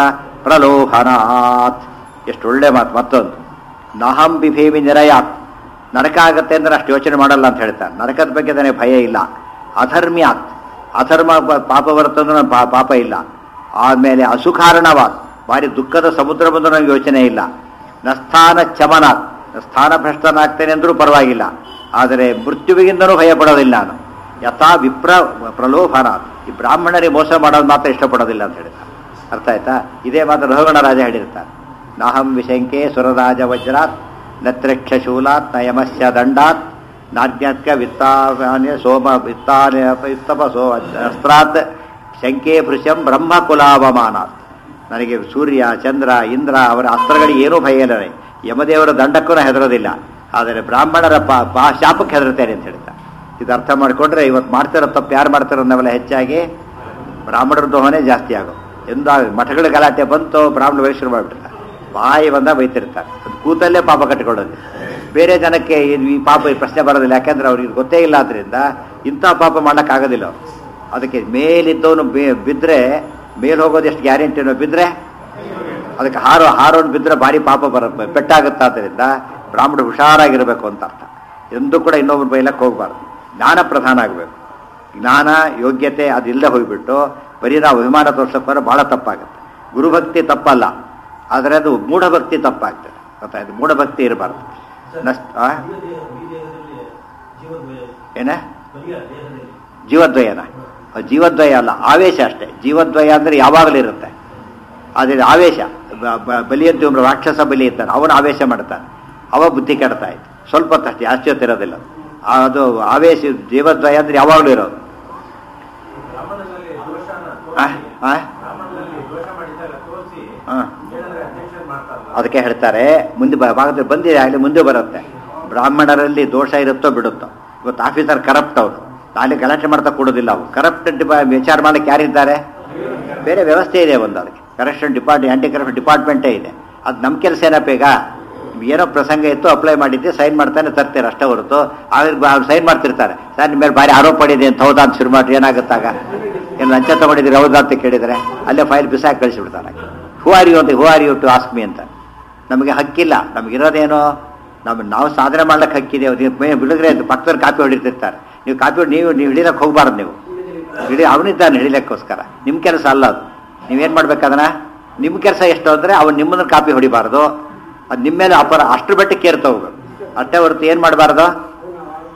ಪ್ರಲೋಭನಾತ್ ಎಷ್ಟು ಒಳ್ಳೆ ಮಾತು ಮತ್ತೊಂದು ನಹಂ ಬಿಭೇವಿ ನಿರಯಾತ್ ನರಕ ಆಗತ್ತೆ ಅಂದ್ರೆ ಅಷ್ಟು ಯೋಚನೆ ಮಾಡಲ್ಲ ಅಂತ ಹೇಳ್ತಾರೆ ನರಕದ ಬಗ್ಗೆ ನನಗೆ ಭಯ ಇಲ್ಲ ಅಧರ್ಮ್ಯಾತ್ ಅಧರ್ಮ ಪ- ಪಾಪ ಬರುತ್ತಂದ್ರೆ ನನಗೆ ಪಾ- ಪಾಪ ಇಲ್ಲ ಆಮೇಲೆ ಅಸುಕಾರಣವಾತ್ ಭಾರಿ ದುಃಖದ ಸಮುದ್ರ ಬಂದು ನನಗೆ ಯೋಚನೆ ಇಲ್ಲ ನಸ್ಥಾನ ಚಮನಾತ್ ಸ್ಥಾನ ಭ್ರಷ್ಟನಾಗ್ತೇನೆ ಅಂದ್ರೂ ಪರವಾಗಿಲ್ಲ ಆದರೆ ಮೃತ್ಯುವಿಗಿಂತನೂ ಭಯ ಪಡೋದಿಲ್ಲ ನಾನು ಯಥಾ ವಿಪ್ರ ಪ್ರಲೋಭನಾತ್ ಈ ಬ್ರಾಹ್ಮಣರಿಗೆ ಮೋಸ ಮಾಡೋದು ಮಾತ್ರ ಇಷ್ಟಪಡೋದಿಲ್ಲ ಅಂತ ಹೇಳ್ತಾರೆ ಅರ್ಥ ಆಯ್ತಾ ಇದೇ ಮಾತ್ರ ರೋಹಣ ರಾಜ ಹೇಳಿರ್ತಾರೆ ನಾಹಂ ವಿಶಂಕೆ ಸುರರಾಜ ವಜ್ರಾತ್ ನತ್ರಕ್ಷಶೂಲಾತ್ ನಯಮಸ್ಯ ದಂಡಾತ್ ನಾಜ್ಞಾತ್ಕ ವಿತ್ತಾನ್ಯ ಸೋಮ ವಿತ್ತಾನ್ಯ ವಿತ್ತಪ ಸೋ ಅಸ್ತ್ರಾತ್ ಶಂಕೆ ಭೃಶಂ ಬ್ರಹ್ಮ ಕುಲಾವಮಾನಾತ್ ನನಗೆ ಸೂರ್ಯ ಚಂದ್ರ ಇಂದ್ರ ಅವರ ಅಸ್ತ್ರಗಳಿಗೆ ಏನೂ ಭಯ ಇಲ್ಲ ನನಗೆ. ಯಮದೇವರ ದಂಡಕ್ಕೂ ನಾನು ಹೆದರೋದಿಲ್ಲ ಆದರೆ ಬ್ರಾಹ್ಮಣರ ಪಾ ಪಾ ಶಾಪಕ್ಕೆ ಹೆದರುತ್ತೇನೆ ಅಂತ ಹೇಳ್ತಾ ಇದು ಅರ್ಥ ಮಾಡಿಕೊಂಡ್ರೆ ಇವತ್ತು ಮಾಡ್ತಿರೋ ತಪ್ಪು ಯಾರು ಮಾಡ್ತಾರೋ ಅನ್ನೋವೆಲ್ಲ ಹೆಚ್ಚಾಗಿ ಬ್ರಾಹ್ಮಣರ ದೋಹನೆ ಜಾಸ್ತಿ ಆಗೋದು ಎಂದ ಮಠಗಳ ಗಲಾಟೆ ಬಂತು ಬ್ರಾಹ್ಮಣ ವೈಶ್ಯರು ಶುರು ಮಾಡಿಬಿಡ್ತಾರೆ ಬಾಯಿ ಬಂದ ಬೈತಿರ್ತಾರೆ ಅದು ಕೂತಲ್ಲೇ ಪಾಪ ಕಟ್ಟಿಕೊಳ್ಳೋದು ಬೇರೆ ಜನಕ್ಕೆ ಇದು ಈ ಪಾಪ ಈ ಪ್ರಶ್ನೆ ಬರೋದಿಲ್ಲ ಯಾಕಂದ್ರೆ ಅವ್ರಿಗೆ ಗೊತ್ತೇ ಇಲ್ಲ ಆದ್ರಿಂದ ಇಂಥ ಪಾಪ ಮಾಡೋಕ್ಕಾಗೋದಿಲ್ಲ ಅವ್ರು ಅದಕ್ಕೆ ಮೇಲಿದ್ದವನು ಬಿದ್ದರೆ ಮೇಲ್ ಹೋಗೋದು ಎಷ್ಟು ಗ್ಯಾರಂಟಿನೋ ಬಿದ್ದರೆ ಅದಕ್ಕೆ ಹಾರೋ ಹಾರೋನ್ ಬಿದ್ದರೆ ಭಾರಿ ಪಾಪ ಬರ ಪೆಟ್ಟಾಗುತ್ತೆ ಆದ್ದರಿಂದ ಬ್ರಾಹ್ಮಣ ಹುಷಾರಾಗಿರಬೇಕು ಅಂತ ಅರ್ಥ ಎಂದೂ ಕೂಡ ಇನ್ನೊಬ್ರು ಬೈಲಕ್ಕೆ ಹೋಗಬಾರ್ದು ಜ್ಞಾನ ಪ್ರಧಾನ ಆಗಬೇಕು ಜ್ಞಾನ ಯೋಗ್ಯತೆ ಅದಿಲ್ಲದೆ ಹೋಗ್ಬಿಟ್ಟು ಬರೀ ನಾವು ಅಭಿಮಾನ ತೋರ್ಸೋಕೆ ಹೋದ್ರೆ ಭಾಳ ತಪ್ಪಾಗುತ್ತೆ ಗುರುಭಕ್ತಿ ತಪ್ಪಲ್ಲ ಆದರೆ ಅದು ಮೂಢಭಕ್ತಿ ತಪ್ಪಾಗ್ತದೆ ಗೊತ್ತಾಯ್ತು ಮೂಢಭಕ್ತಿ ಇರಬಾರ್ದು ನಷ್ಟ ಆ? ಏನ ಜೀವದ್ವಯನ ಅದು ಜೀವದ್ವಯ ಅಲ್ಲ ಆವೇಶ ಅಷ್ಟೇ ಜೀವದ್ವಯ ಅಂದರೆ ಯಾವಾಗಲೂ ಇರುತ್ತೆ ಆದರೆ ಆವೇಶ ಬ- ಬ- ಬಲಿಯದ್ದು ಒಬ್ಬರು ರಾಕ್ಷಸ ಬಲಿ ಇರ್ತಾನೆ ಅವನು ಆವೇಶ ಮಾಡ್ತಾನೆ ಅವ ಬುದ್ಧಿ ಕೆಡ್ತಾ ಇತ್ತು ಸ್ವಲ್ಪ ಹೊತ್ತಷ್ಟೇ ಜಾಸ್ತಿ ಹೊತ್ತಿರೋದಿಲ್ಲ ಅದು ಆವೇಶ ಜೀವದ್ವಯ ಅಂದ್ರೆ ಯಾವಾಗಲೂ ಇರೋದು ಬ್ರಾಹ್ಮಣನಲ್ಲಿ ದೋಷನ ಆ? ಆ? ಬ್ರಾಹ್ಮಣನಲ್ಲಿ ದೋಷ ಮಾಡಿದಾಗ ತೋರಿಸಿ ಆ. ಏನಾದ್ರೆ ಅಬ್ಜೆಕ್ಷನ್ ಮಾಡ್ತಾರಲ್ಲ ಅದಕ್ಕೆ ಹೇಳ್ತಾರೆ ಮುಂದೆ ಬ- ಭಾಗದಲ್ಲಿ ಬಂದಿದೆ ಆಗಲಿ ಮುಂದೆ ಬರುತ್ತೆ ಬ್ರಾಹ್ಮಣರಲ್ಲಿ ದೋಷ ಇರುತ್ತೋ ಬಿಡುತ್ತೋ ಇವತ್ತು ಆಫೀಸರ್ ಕರಪ್ಟ್ ಅವರು ನಾಳೆ ಗಲಾಟೆ ಮಾಡ್ತಾ ಕೊಡೋದಿಲ್ಲ ಅವು ಕರಪ್ಟ್ ವಿಚಾರ ಮಾಡಕ್ಕೆ ಯಾರಿದ್ದಾರೆ ಬೇರೆ ವ್ಯವಸ್ಥೆ ಇದೆ ಒಂದು ಅದಕ್ಕೆ ಕರಪ್ಷನ್ ಡಿಪಾರ್ಟ್ ಆಂಟಿ ಕರಪ್ಷನ್ ಡಿಪಾರ್ಟ್ಮೆಂಟೇ ಇದೆ ಅದು ನಮ್ಮ ಕೆಲಸ ಏನಪ್ಪ ಈಗ ಏನೋ ಪ್ರಸಂಗ ಇತ್ತು ಅಪ್ಲೈ ಮಾಡಿದ್ದೆ ಸೈನ್ ಮಾಡ್ತಾನೆ ತರ್ತಾರೆ ಅಷ್ಟೇ ಹೊರತು ಅವ್ರು ಸೈನ್ ಮಾಡ್ತಿರ್ತಾರೆ ಸರ್ ನಿಮ್ಮ ಮೇಲೆ ಭಾರಿ ಆರೋಪ ಪಡಿದೆ ಅಂತ ಹೌದಾ ಅಂತ ಶುರು ಮಾಡ್ರಿ ಏನಾಗುತ್ತಾಗ ಏನು ಲಂಚ ತಗೊಂಡಿದ್ದೀರಿ ಹೌದಾ ಅಂತ ಕೇಳಿದರೆ ಅಲ್ಲೇ ಫೈಲ್ ಬಿಸಾಕಿ ಕಳಿಸಿಬಿಡ್ತಾರೆ ಹೂ ಆರ್ ಯು ಅಂತ who are you to ask me ಅಂತ ನಮಗೆ ಹಕ್ಕಿಲ್ಲ ನಮಗಿರೋದೇನು ನಮ್ಮ ನಾವು ಸಾಧನೆ ಮಾಡ್ಲಿಕ್ಕೆ ಹಕ್ಕಿದೆ ನೀವು ಮೇ ಬಿಡಿದ್ರೆ ಅದು ಪಕ್ಕದಲ್ಲಿ ಕಾಪಿ ಹೊಡಿತಿರ್ತಾರೆ ನೀವು ಕಾಪಿ ಹೊಡಿ ನೀವು ನೀವು ಹಿಡಿಲಕ್ಕೆ ಹೋಗ್ಬಾರ್ದು ನೀವು ಹಿಡಿ ಅವನಿದ್ದಾನೆ ಹಿಡಿಲಿಕ್ಕೋಸ್ಕರ ನಿಮ್ಮ ಕೆಲಸ ಅಲ್ಲ ಅದು ನೀವೇನು ಮಾಡ್ಬೇಕದನ್ನ ನಿಮ್ಮ ಕೆಲಸ ಎಷ್ಟು ಅಂದರೆ ಅವನು ನಿಮ್ಮನ್ನ ಕಾಪಿ ಹೊಡಿಬಾರ್ದು ಅದು ನಿಮ್ಮ ಮೇಲೆ ಅಪರ ಅಷ್ಟರ ಬೆಟ್ಟಕ್ಕೆ ಕೇರ್ತಾ ಹೋಗ್ಬೇಕು ಅಷ್ಟೇ ಹೊರತು ಏನು ಮಾಡಬಾರ್ದು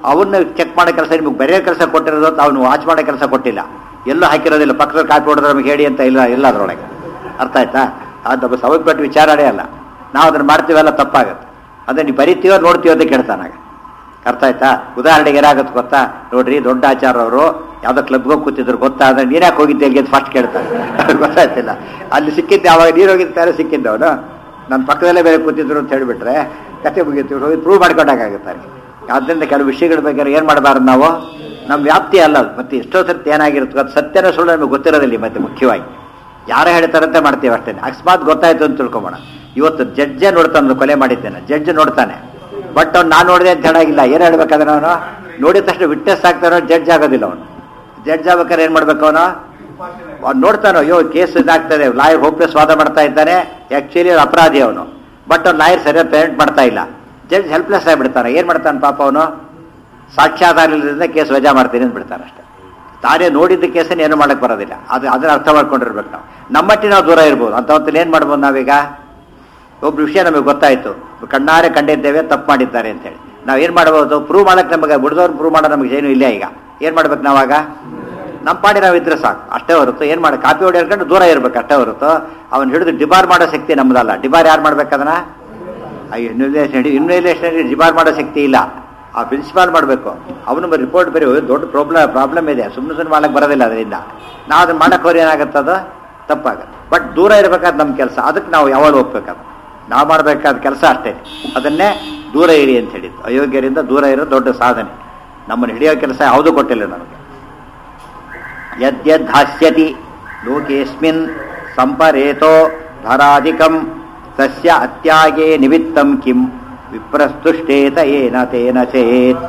ಅವನ್ನ ಚೆಕ್ ಮಾಡೋ ಕೆಲಸ ನಿಮಗೆ ಬರೆಯೋ ಕೆಲಸ ಕೊಟ್ಟಿರೋದು ಅಂತ ಅವನು ವಾಚ್ ಮಾಡೋ ಕೆಲಸ ಕೊಟ್ಟಿಲ್ಲ ಎಲ್ಲೂ ಹಾಕಿರೋದಿಲ್ಲ ಪಕ್ಕದಲ್ಲಿ ಕಾಪಿ ಹೊಡೆದ್ರೆ ನಮಗೆ ಹೇಳಿ ಅಂತ ಇಲ್ಲ ಇಲ್ಲ ಅದರೊಳಗೆ ಅರ್ಥ ಆಯ್ತಾ ಅದು ನಮ್ಮ ಸಂಬಂಧಪಟ್ಟ ವಿಚಾರನೇ ಅಲ್ಲ ನಾವು ಅದನ್ನು ಮಾಡ್ತೀವಲ್ಲ ತಪ್ಪಾಗುತ್ತೆ ಅದೇ ನೀವು ಬರಿತೀವೋ ನೋಡ್ತೀವೋ ಅಂತ ಕೇಳ್ತಾನಾಗ ಅರ್ಥ ಆಯ್ತಾ ಉದಾಹರಣೆಗೆ ಏನಾಗುತ್ತೆ ಗೊತ್ತಾ ನೋಡ್ರಿ ದೊಡ್ಡ ಆಚಾರ ಅವರು ಯಾವುದೋ ಕ್ಲಬ್ಗೆ ಹೋಗಿ ಕೂತಿದ್ರು ಗೊತ್ತಾ ಅಂದ್ರೆ ನೀನ್ ಯಾಕೆ ಹೋಗಿದ್ದೆ ಅಲ್ಲಿಗೆ ಫಸ್ಟ್ ಕೇಳ್ತಾರೆ ಗೊತ್ತಾಯ್ತಿಲ್ಲ ಅಲ್ಲಿ ಸಿಕ್ಕಿದ್ದೆ ಅವಾಗ ನೀರು ಹೋಗಿದ್ದಾರೆ ಸಿಕ್ಕಿದ್ದವನು ನನ್ನ ಪಕ್ಕದಲ್ಲೇ ಬೇರೆ ಕೂತಿದ್ರು ಅಂತ ಹೇಳಿಬಿಟ್ರೆ ಕತೆ ಮುಗೀತು ಹೋಗಿ ಪ್ರೂವ್ ಮಾಡ್ಕೊಂಡಾಗುತ್ತೆ ಆದ್ದರಿಂದ ಕೆಲವು ವಿಷಯಗಳ ಬಗ್ಗೆ ಏನು ಮಾಡಬಾರ್ದು ನಾವು ನಮ್ಮ ವ್ಯಾಪ್ತಿ ಅಲ್ಲ ಅದು ಮತ್ತೆ ಎಷ್ಟೋ ಸರ್ತಿ ಏನಾಗಿರುತ್ತೆ ಅದು ಸತ್ಯನ ಸುಳ್ಳು ನಮಗೆ ಗೊತ್ತಿರೋದಿಲ್ಲ ಈ ಮತ್ತೆ ಮುಖ್ಯವಾಗಿ ಯಾರು ಹೇಳ್ತಾರಂತೆ ಮಾಡ್ತೀವಿ ಅಷ್ಟೇ ಅಕಸ್ಮಾತ್ ಗೊತ್ತಾಯ್ತು ಅಂತ ತಿಳ್ಕೊಬೋಣ ಇವತ್ತು ಜಡ್ಜೆ ನೋಡ್ತಾನೆ ಕೊಲೆ ಮಾಡಿದ್ದೇನೆ ಜಡ್ಜ್ ನೋಡ್ತಾನೆ ಬಟ್ ಅವ್ನು ನಾನು ನೋಡಿದೆ ಅಂತ ಹೇಳಾಗಿಲ್ಲ ಏನು ಹೇಳ್ಬೇಕಾದ್ರೆ ಅವನು ನೋಡಿದ ತಕ್ಷಣ ವಿಟ್ನೆಸ್ ಆಗ್ತಾನೋ ಜಡ್ಜ್ ಆಗೋದಿಲ್ಲ ಅವನು ಜಡ್ಜ್ ಆಗ್ಬೇಕಾದ್ರೆ ಏನು ಮಾಡ್ಬೇಕು ಅವನು ಅವ್ನು ನೋಡ್ತಾನೋ ಅಯ್ಯೋ ಕೇಸ್ ಇದಾಗ್ತದೆ ಲಾಯರ್ ಹೋಪ್ಲೆಸ್ ವಾದ ಮಾಡ್ತಾ ಇದ್ದಾನೆ ಆ್ಯಕ್ಚುಲಿ ಅಪರಾಧಿ ಅವನು ಬಟ್ ಅವ್ನು ಲಾಯರ್ ಸರಿಯಾಗಿ ಪೇರೆಂಟ್ ಮಾಡ್ತಾ ಇಲ್ಲ ಜಡ್ಜ್ ಹೆಲ್ಪ್ಲೆಸ್ ಆಗಿಬಿಡ್ತಾನೆ ಏನು ಮಾಡ್ತಾನೆ ಪಾಪ ಅವನು ಸಾಕ್ಷ್ಯಾಧಾರದಿಂದ ಕೇಸ್ ವಜಾ ಮಾಡ್ತೀನಿ ಅಂತ ಬಿಡ್ತಾನೆ ಅಷ್ಟೇ ತಾನೇ ನೋಡಿದ್ದ ಕೇಸನ್ನು ಏನು ಮಾಡಕ್ಕೆ ಬರೋದಿಲ್ಲ ಅದು ಅದನ್ನ ಅರ್ಥ ಮಾಡ್ಕೊಂಡಿರ್ಬೇಕು ನಾವು ನಮ್ಮಟ್ಟಿ ನಾವು ದೂರ ಇರ್ಬೋದು ಅಂತ ಹೊತ್ತಲ್ಲಿ ಏನು ಮಾಡ್ಬೋದು ನಾವೀಗ ಒಬ್ರು ವಿಷಯ ನಮಗೆ ಗೊತ್ತಾಯ್ತು ಕಣ್ಣಾರೆ ಕಂಡಿದ್ದೇವೆ ತಪ್ಪು ಮಾಡಿದ್ದಾರೆ ಅಂತ ಹೇಳಿ ನಾವು ಏನು ಮಾಡ್ಬೋದು ಪ್ರೂವ್ ಮಾಡಕ್ಕೆ ನಮಗೆ ಬಿಡ್ದವ್ರು ಪ್ರೂವ್ ಮಾಡೋ ನಮಗೆ ಏನು ಇಲ್ಲ ಈಗ ಏನು ಮಾಡ್ಬೇಕು ನಾವಾಗ ನಮ್ಮ ಪಾಡಿ ನಾವು ಇದ್ರೆ ಸಾಕು ಅಷ್ಟೇ ಹೊರತು ಏನು ಮಾಡಿ ಕಾಪಿ ಹೊಡಿ ಹೇಳ್ಕೊಂಡು ದೂರ ಇರ್ಬೇಕು ಅಷ್ಟೇ ಹೊರತು ಅವ್ನು ಹಿಡಿದು ಡಿಬಾರ್ ಮಾಡೋ ಶಕ್ತಿ ನಮ್ಮದಲ್ಲ ಡಿಬಾರ್ ಯಾರು ಮಾಡ್ಬೇಕದನ್ನ ಇನ್ವೆಸ್ಟೇಷನ್ ಇನ್ವೆಸ್ಟೇಷನ್ ಡಿಬಾರ್ ಮಾಡೋ ಶಕ್ತಿ ಇಲ್ಲ ಆ ಪ್ರಿನ್ಸಿಪಾಲ್ ಮಾಡಬೇಕು ಅವನು ರಿಪೋರ್ಟ್ ಬರೀ ದೊಡ್ಡ ಪ್ರಾಬ್ಲಮ್ ಪ್ರಾಬ್ಲಮ್ ಇದೆ ಸುಮ್ಮನೆ ಸುಮ್ಮನೆ ಮಾಡಕ್ಕೆ ಬರೋದಿಲ್ಲ ಅದರಿಂದ ನಾವು ಅದನ್ನ ಮಾಡಕ್ಕೆ ಹೋದ್ರೆ ಏನಾಗುತ್ತದ ತಪ್ಪಾಗುತ್ತೆ ಬಟ್ ದೂರ ಇರಬೇಕಾದ ನಮ್ಮ ಕೆಲಸ ಅದಕ್ಕೆ ನಾವು ಯಾವಾಗ ಒಪ್ಬೇಕದು ನಾವು ಮಾಡಬೇಕಾದ ಕೆಲಸ ಅಷ್ಟೇ ಅದನ್ನೇ ದೂರ ಇರಿ ಅಂತ ಹೇಳಿದ್ದು ಅಯೋಗ್ಯರಿಂದ ದೂರ ಇರೋ ದೊಡ್ಡ ಸಾಧನೆ ನಮ್ಮನ್ನು ಹಿಡಿಯೋ ಕೆಲಸ ಯಾವುದೂ ಕೊಟ್ಟಿಲ್ಲ ನಮಗೆ ಯದ್ಯದ್ ಹಾಸ್ಯತಿ ಲೋಕೇಸ್ಮಿನ್ ಸಂಪರೇತೋ ಧರಾಧಿಕಂ ತಸ್ಯ ಅತ್ಯಾಗೇ ನಿಮಿತ್ತಂ ಕಿಂ ವಿಪ್ರಸ್ತುಷ್ಟೇತ ಏನ ತೇನ ಚೇತ್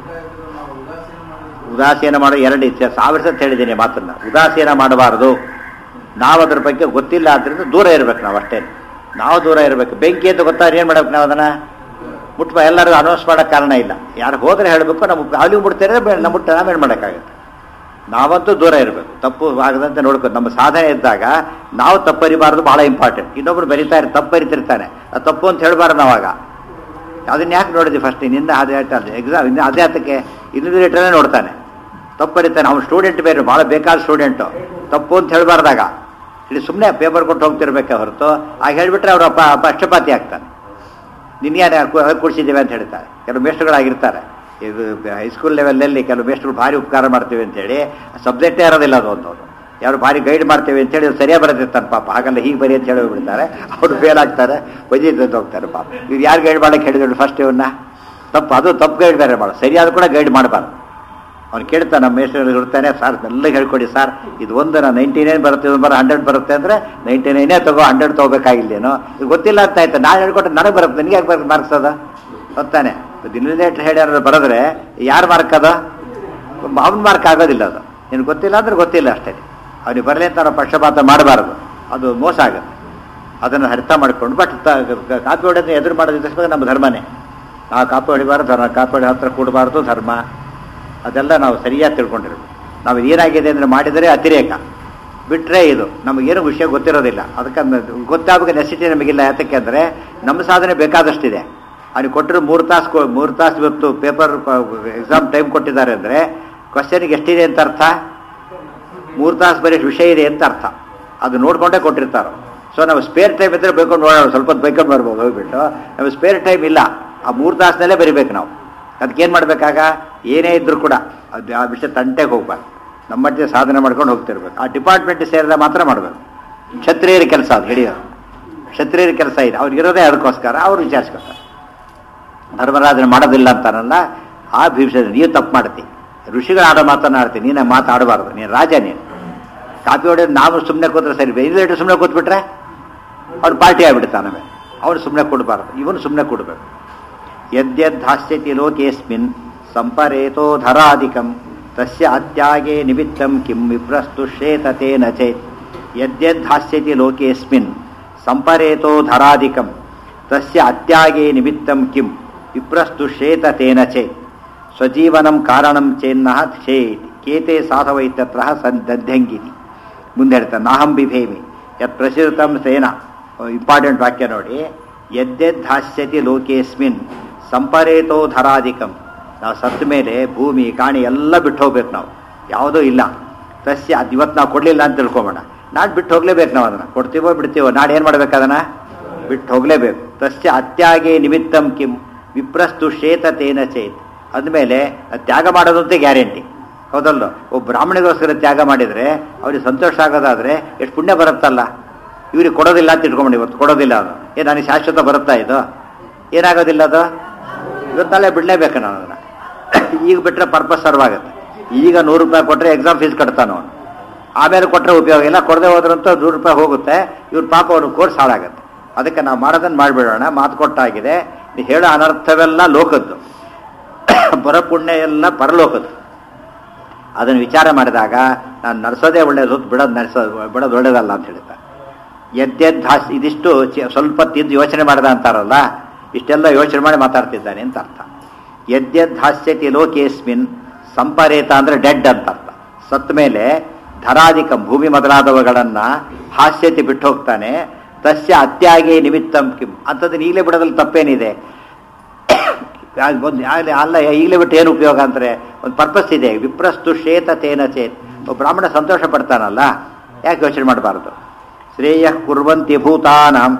ಉದಾಸೀನ ಮಾಡೋ ಎರಡು ಇಚ್ಛೆ ಸಾವಿರ ಸತಿ ಹೇಳಿದ್ದೀನಿ ಮಾತನ್ನ ಉದಾಸೀನ ಮಾಡಬಾರದು ನಾವು ಅದ್ರ ಬಗ್ಗೆ ಗೊತ್ತಿಲ್ಲ ಆದ್ರಿಂದ ದೂರ ಇರ್ಬೇಕು ನಾವು ಅಷ್ಟೇ ನಾವು ದೂರ ಇರಬೇಕು ಬೆಂಕಿ ಅಂತ ಗೊತ್ತಾದ್ರೆ ಏನು ಮಾಡ್ಬೇಕು ನಾವು ಅದನ್ನ ಮುಟ್ಟ ಎಲ್ಲರಿಗೂ ಅನೌನ್ಸ್ ಮಾಡೋಕ್ಕೆ ಕಾರಣ ಇಲ್ಲ ಯಾರು ಹೋದ್ರೆ ಹೇಳಬೇಕು ನಮ್ಮ ಅಲ್ಲಿಗೆ ಮುಟ್ತಾರೆ ನಮ್ಮ ಮುಟ್ಟ ನಾವೇನು ಮಾಡೋಕ್ಕಾಗುತ್ತೆ ನಾವಂತೂ ದೂರ ಇರಬೇಕು ತಪ್ಪು ಆಗದಂತೆ ನೋಡ್ಕೊಂಡು ನಮ್ಮ ಸಾಧನೆ ಇದ್ದಾಗ ನಾವು ತಪ್ಪರಿಬಾರದು ಬಹಳ ಇಂಪಾರ್ಟೆಂಟ್ ಇನ್ನೊಬ್ರು ಬರಿತಾರೆ ತಪ್ಪು ಬರಿತಿರ್ತಾನೆ ಅದು ತಪ್ಪು ಅಂತ ಹೇಳಬಾರ್ದು ನಾವಾಗ ಅದನ್ನ ಯಾಕೆ ನೋಡಿದ್ವಿ ಫಸ್ಟ್ ನಿಂದ ಅದೇ ಎಕ್ಸಾಮ್ ಇನ್ನು ಅದೇ ಹತ್ತಕ್ಕೆ ಇನ್ವಿಜಿಲೇಟರೇ ನೋಡ್ತಾನೆ ತಪ್ಪು ಬರೀತಾನೆ ಅವ್ನು ಸ್ಟೂಡೆಂಟ್ ಬೇರೆ ಭಾಳ ಬೇಕಾದ ಸ್ಟೂಡೆಂಟು ತಪ್ಪು ಅಂತ ಹೇಳಬಾರ್ದಾಗ ಇಲ್ಲಿ ಸುಮ್ಮನೆ ಪೇಪರ್ ಕೊಟ್ಟು ಹೋಗ್ತಿರ್ಬೇಕೆ ಹೊರತು ಆಗ ಹೇಳಿಬಿಟ್ರೆ ಅವರು ಅಪ್ಪ ಪಕ್ಷಪಾತಿ ಆಗ್ತಾನೆ ನಿನ್ಯಾರು ಕೊಡಿಸಿದ್ದೇವೆ ಅಂತ ಹೇಳ್ತಾರೆ ಕೆಲವು ಮೇಸ್ಟ್ರುಗಳಾಗಿರ್ತಾರೆ ಇದು ಹೈಸ್ಕೂಲ್ ಲೆವೆಲಲ್ಲಿ ಕೆಲವು ಮೇಸ್ಟ್ರು ಭಾರಿ ಉಪಕಾರ ಮಾಡ್ತೀವಿ ಅಂತೇಳಿ ಸಬ್ಜೆಕ್ಟೇ ಇರೋದಿಲ್ಲ ಅದು ಒಂದು ಯಾರು ಭಾರಿ ಗೈಡ್ ಮಾಡ್ತೇವೆ ಅಂತೇಳಿ ಅದು ಸರಿಯಾಗಿ ಬರೆದಿರ್ತಾನೆ ಪಾಪ ಹಾಗಲ್ಲ ಹೀಗೆ ಬರಿ ಅಂತ ಹೇಳಿ ಹೋಗ್ಬಿಡ್ತಾರೆ ಅವರು ಫೇಲ್ ಆಗ್ತಾರೆ ವೈದ್ಯಂತ ಹೋಗ್ತಾರೆ ಪಾಪ ಇವ್ರು ಯಾರು ಗೈಡ್ ಮಾಡಕ್ಕೆ ಹೇಳಿದ್ರು ಫಸ್ಟ್ ಇವನ್ನ ತಪ್ಪು ಅದು ತಪ್ಪು ಗೈಡ್ ಬೇರೆ ಮಾಡು ಸರಿಯಾದ ಕೂಡ ಗೈಡ್ ಮಾಡಬಾರ್ದು ಅವ್ನು ಕೇಳ್ತಾನೆ ನಮ್ಮ ಮೇಸ್ಟ್ರು ಇರ್ತಾನೆ ಸರ್ ಎಲ್ಲ ಹೇಳ್ಕೊಡಿ ಸರ್ ಇದು ಒಂದು ನಾನು ನೈಂಟಿ ನೈನ್ ಬರುತ್ತೆ ಇದು ಬರೋ ಹಂಡ್ರೆಡ್ ಬರುತ್ತೆ ಅಂದರೆ ನೈಂಟಿ ನೈನೇ ತಗೋ ಹಂಡ್ರೆಡ್ ತೊಗೋಬೇಕಾಗಿಲ್ಲೇನೋ ಇದು ಗೊತ್ತಿಲ್ಲ ಅಂತ ಆಯ್ತು ನಾನು ಹೇಳ್ಕೊಟ್ಟು ನನಗೆ ಬರುತ್ತೆ ನನಗೆ ಯಾಕೆ ಬರುತ್ತೆ ಮಾರ್ಕ್ಸ್ ಅದ ಗೊತ್ತಾನೆ ಇನ್ವಿಲೇಟರ್ ಹೇಳ್ಯಾರ ಬರೆದ್ರೆ ಯಾರು ಮಾರ್ಕ್ ಅದ ಅವ್ನ ಮಾರ್ಕ್ ಆಗೋದಿಲ್ಲ ಅದು ನಿನಗೆ ಗೊತ್ತಿಲ್ಲ ಅಂದ್ರೆ ಗೊತ್ತಿಲ್ಲ ಅಷ್ಟೇ ಅವನಿಗೆ ಬರಲಿ ಅಂತ ನಾವು ಪಕ್ಷಪಾತ ಮಾಡಬಾರದು ಅದು ಮೋಸ ಆಗುತ್ತೆ ಅದನ್ನು ಅರ್ಥ ಮಾಡ್ಕೊಂಡು ಬಟ್ ಕಾಪಿ ಹೊಡೆದ ಎದುರು ಮಾಡೋದಿದ್ದಾಗ ನಮ್ಮ ಧರ್ಮನೇ ನಾವು ಕಾಪಿ ಹೊಡಿಬಾರ್ದು ಧರ್ಮ ಕಾಪಿ ಹೊಡೆ ಹತ್ರ ಕೂಡಬಾರ್ದು ಧರ್ಮ ಅದೆಲ್ಲ ನಾವು ಸರಿಯಾಗಿ ತಿಳ್ಕೊಂಡಿರ್ಬೇಕು ನಾವು ಏನಾಗಿದೆ ಅಂದರೆ ಮಾಡಿದರೆ ಅತಿರೇಕ ಬಿಟ್ಟರೆ ಇದು ನಮಗೇನು ವಿಷಯ ಗೊತ್ತಿರೋದಿಲ್ಲ ಅದಕ್ಕೆ ಗೊತ್ತಾಗಬೇಕು ನೆಸಿಟಿ ನಮಗಿಲ್ಲ ಯಾತಕ್ಕೆ ಅಂದರೆ ನಮ್ಮ ಸಾಧನೆ ಬೇಕಾದಷ್ಟಿದೆ ಅವ್ನಿಗೆ ಕೊಟ್ಟರು ಮೂರು ತಾಸು ಮೂರು ತಾಸು ಇವತ್ತು ಪೇಪರ್ ಎಕ್ಸಾಮ್ ಟೈಮ್ ಕೊಟ್ಟಿದ್ದಾರೆ ಅಂದರೆ ಕ್ವಶನಿಗೆ ಎಷ್ಟಿದೆ ಅಂತ ಅರ್ಥ ಮೂರು ತಾಸು ಬರೀ ವಿಷಯ ಇದೆ ಅಂತ ಅರ್ಥ ಅದು ನೋಡ್ಕೊಂಡೇ ಕೊಟ್ಟಿರ್ತಾರೆ ಸೊ ನಾವು ಸ್ಪೇರ್ ಟೈಮ್ ಇದ್ದರೆ ಬೇಕೊಂಡು ನೋಡೋಣ ಸ್ವಲ್ಪ ಹೊತ್ತು ಬೈಕೊಂಡು ಬರ್ಬೋದು ಹೋಗ್ಬಿಟ್ಟು ನಮಗೆ ಸ್ಪೇರ್ ಟೈಮ್ ಇಲ್ಲ ಆ ಮೂರು ತಾಸಿನಲ್ಲೇ ಬರಿಬೇಕು ನಾವು ಅದಕ್ಕೇನು ಮಾಡಬೇಕಾಗ ಏನೇ ಇದ್ರೂ ಕೂಡ ಅದು ಆ ವಿಷಯ ತಂಟೆಗೆ ಹೋಗ್ಬಾರ್ದು ನಮ್ಮ ಮಟ್ಟಿಗೆ ಸಾಧನೆ ಮಾಡ್ಕೊಂಡು ಹೋಗ್ತಿರ್ಬೇಕು ಆ ಡಿಪಾರ್ಟ್ಮೆಂಟ್ ಸೇರಿದ ಮಾತ್ರ ಮಾಡಬೇಕು ಕ್ಷತ್ರಿಯರ ಕೆಲಸ ಅದು ಹಿಡಿಯೋದು ಕ್ಷತ್ರಿಯರ ಕೆಲಸ ಇದೆ ಅವ್ರಿಗೆ ಇರೋದೇ ಅದಕ್ಕೋಸ್ಕರ ಅವ್ರು ವಿಚಾರಿಸ್ಕೊತಾರೆ ಧರ್ಮರಾಜನ ಮಾಡೋದಿಲ್ಲ ಅಂತಾರಲ್ಲ ಆ ಭೀಷಣ ನೀವು ತಪ್ಪು ಮಾಡ್ತಿ ಋಷಿಗಳು ಆಡೋ ಮಾತನಾಡ್ತೀನಿ ನೀನು ಮಾತಾಡಬಾರ್ದು ನೀನು ರಾಜ ನೀನು ಕಾಪಿ ಹೊಡೆಯೋದು ನಾವು ಸುಮ್ಮನೆ ಕೂತ್ರೆ ಸರಿ ಇನ್ಲೇಟರ್ ಸುಮ್ಮನೆ ಕೂತ್ಬಿಟ್ರೆ ಅವ್ನು ಪಾರ್ಟಿ ಆಗಿಬಿಡ್ತಾನೆ ಅವನು ಸುಮ್ಮನೆ ಕೊಡಬಾರ್ದು ಇವನು ಸುಮ್ಮನೆ ಕೊಡಬೇಕು ಯದ್ಯದ್ ಹಾಸ್ಯತಿ ಲೋಕೇಸ್ಮಿನ್ ಸಂಪರೇತೋ ಧರಾಧಿಕಂ ತಸ್ಯ ಅತ್ಯಾಗೆ ನಿಮಿತ್ತಂ ಕಿಂ ವಿಪ್ರಸ್ತುಷ್ಯೇತ ತೇನ ಚೇತ್ ಯದ್ಯದ್ ಹಾಸ್ಯತಿ ಲೋಕೇಸ್ಮಿನ್ ಸಂಪರೇತೋ ಧರಾಧಿಕಂ ತಸ್ಯ ಅತ್ಯಾಗೆ ನಿಮಿತ್ತಂ ಕಿಂ ವಿಪ್ರಸ್ತುಷ್ಯೇತ ತೇನ ಚೇತ್ ಸ್ವಜೀವನಂ ಕಾರಣಂ ಚೇನ್ನ ಚೇತ್ ಕೇತೆ ಸಾಧವ ಇತ್ಯತ್ರ ಸನ್ ದಧ್ಯಂಗಿತಿ ಮುಂದೆ ಹೇಳ್ತಾರೆ ನಾಹಂ ಬಿಭೇಮಿ ಯತ್ ಪ್ರಸಿದ್ಧಂ ಸೇನ ಇಂಪಾರ್ಟೆಂಟ್ ವಾಕ್ಯ ನೋಡಿ ಯದ್ಯದ್ ಹಾಸ್ಯತಿ ಲೋಕೇಸ್ಮಿನ್ ಸಂಪರೇತೋ ಧರಾಧಿಕಂ ನಾವು ಸತ್ತ ಮೇಲೆ ಭೂಮಿ ಕಾಣಿ ಎಲ್ಲ ಬಿಟ್ಟು ಹೋಗ್ಬೇಕು ನಾವು ಯಾವುದೂ ಇಲ್ಲ ಸಸ್ಯ ಅದು ಇವತ್ತು ನಾವು ಕೊಡಲಿಲ್ಲ ಅಂತ ತಿಳ್ಕೊಬೋಣ ನಾಳೆ ಬಿಟ್ಟು ಹೋಗ್ಲೇಬೇಕು ನಾವು ಅದನ್ನು ಕೊಡ್ತೀವೋ ಬಿಡ್ತೀವೋ ನಾಳೆ ಏನು ಮಾಡ್ಬೇಕು ಅದನ್ನು ಬಿಟ್ಟು ಹೋಗಲೇಬೇಕು ತಸ್ಯ ಅತ್ಯಾಗೆ ನಿಮಿತ್ತಂ ಕಿಂ ವಿಪ್ರಸ್ತು ಶೇತತೇನ ಚೇತ್ ಅಂದಮೇಲೆ ಅದ್ ತ್ಯಾಗ ಮಾಡೋದು ಅಂತ ಗ್ಯಾರಂಟಿ ಹೌದಲ್ಲ ಒಬ್ಬ ಬ್ರಾಹ್ಮಣಿಗೋಸ್ಕರ ತ್ಯಾಗ ಮಾಡಿದರೆ ಅವ್ರಿಗೆ ಸಂತೋಷ ಆಗೋದಾದ್ರೆ ಎಷ್ಟು ಪುಣ್ಯ ಬರುತ್ತಲ್ಲ ಇವ್ರಿಗೆ ಕೊಡೋದಿಲ್ಲ ಅಂತ ಇಟ್ಕೊಂಡು ಇವತ್ತು ಕೊಡೋದಿಲ್ಲ ಅದು ಏನು ನನಗೆ ಶಾಶ್ವತ ಬರುತ್ತಾ ಇದು ಏನಾಗೋದಿಲ್ಲ ಅದು ಇವತ್ತಲ್ಲೇ ಬಿಡಲೇಬೇಕು ನಾನು ಅದನ್ನು ಈಗ ಬಿಟ್ಟರೆ ಪರ್ಪಸ್ ಸರ್ವ್ ಆಗುತ್ತೆ ಈಗ ನೂರು ರೂಪಾಯಿ ಕೊಟ್ಟರೆ ಎಕ್ಸಾಮ್ ಫೀಸ್ ಕಟ್ತಾನೆ ಅವನು ಆಮೇಲೆ ಕೊಟ್ಟರೆ ಉಪಯೋಗ ಇಲ್ಲ ಕೊಡದೆ ಹೋದ್ರಂತೂ ನೂರು ರೂಪಾಯಿ ಹೋಗುತ್ತೆ ಇವ್ರ ಪಾಪ ಅವ್ರ ಕೋರ್ಸ್ ಹಾಳಾಗುತ್ತೆ ಅದಕ್ಕೆ ನಾವು ಮಾಡೋದನ್ನು ಮಾಡಿಬಿಡೋಣ ಮಾತು ಕೊಟ್ಟಾಗಿದೆ ನೀವು ಹೇಳೋ ಅನರ್ಥವೆಲ್ಲ ಲೋಕದ್ದು ಬರೋ ಪುಣ್ಯ ಎಲ್ಲ ಪರಲೋಕದ್ದು ಅದನ್ನು ವಿಚಾರ ಮಾಡಿದಾಗ ನಾನು ನಡೆಸೋದೇ ಒಳ್ಳೇದು ಹೊತ್ತು ಬಿಡೋದು ನಡೆಸೋದು ಬಿಡೋದು ಒಳ್ಳೇದಲ್ಲ ಅಂತ ಹೇಳ್ತಾರೆ ಎದ್ದೆದ್ದು ಹಾಸ್ ಇದಿಷ್ಟು ಚೆ- ಸ್ವಲ್ಪ ತಿದ್ದು ಯೋಚನೆ ಮಾಡಿದ ಅಂತಾರಲ್ಲ ಇಷ್ಟೆಲ್ಲ ಯೋಚನೆ ಮಾಡಿ ಮಾತಾಡ್ತಿದ್ದಾನೆ ಅಂತ ಅರ್ಥ ಎದ್ದೆದ್ದು ಹಾಸ್ಯತಿ ಲೋಕೇಸ್ಮಿನ್ ಸಂಪರೇತ ಅಂದ್ರೆ ಡೆಡ್ ಅಂತ ಅರ್ಥ ಸತ್ತ ಮೇಲೆ ಧರಾಧಿಕ ಭೂಮಿ ಮೊದಲಾದವುಗಳನ್ನ ಹಾಸ್ಯತಿ ಬಿಟ್ಟು ಹೋಗ್ತಾನೆ ತಸ್ಯ ಅತ್ಯಾಗಿ ನಿಮಿತ್ತಂ ಕಿಂ ಅಂಥದ್ದನ್ನ ಈಗಲೇ ಬಿಡೋದ್ರಲ್ಲಿ ತಪ್ಪೇನಿದೆ ಯಾಕ್ ಒಂದು ಆಗ್ಲೇ ಅಲ್ಲ ಈಗಲೇ ಬಿಟ್ಟು ಏನು ಉಪಯೋಗ ಅಂತಾರೆ ಒಂದು ಪರ್ಪಸ್ ಇದೆ ವಿಪ್ರಸ್ತು ಶೇತ ತೇನ ಚೇತ್ ಒಬ್ಬ ಬ್ರಾಹ್ಮಣ ಸಂತೋಷ ಪಡ್ತಾನಲ್ಲ ಯಾಕೆ ಯೋಚನೆ ಮಾಡಬಾರ್ದು ಶ್ರೇಯ ಕುರ್ವಂತಿ ಭೂತಾನಾಂ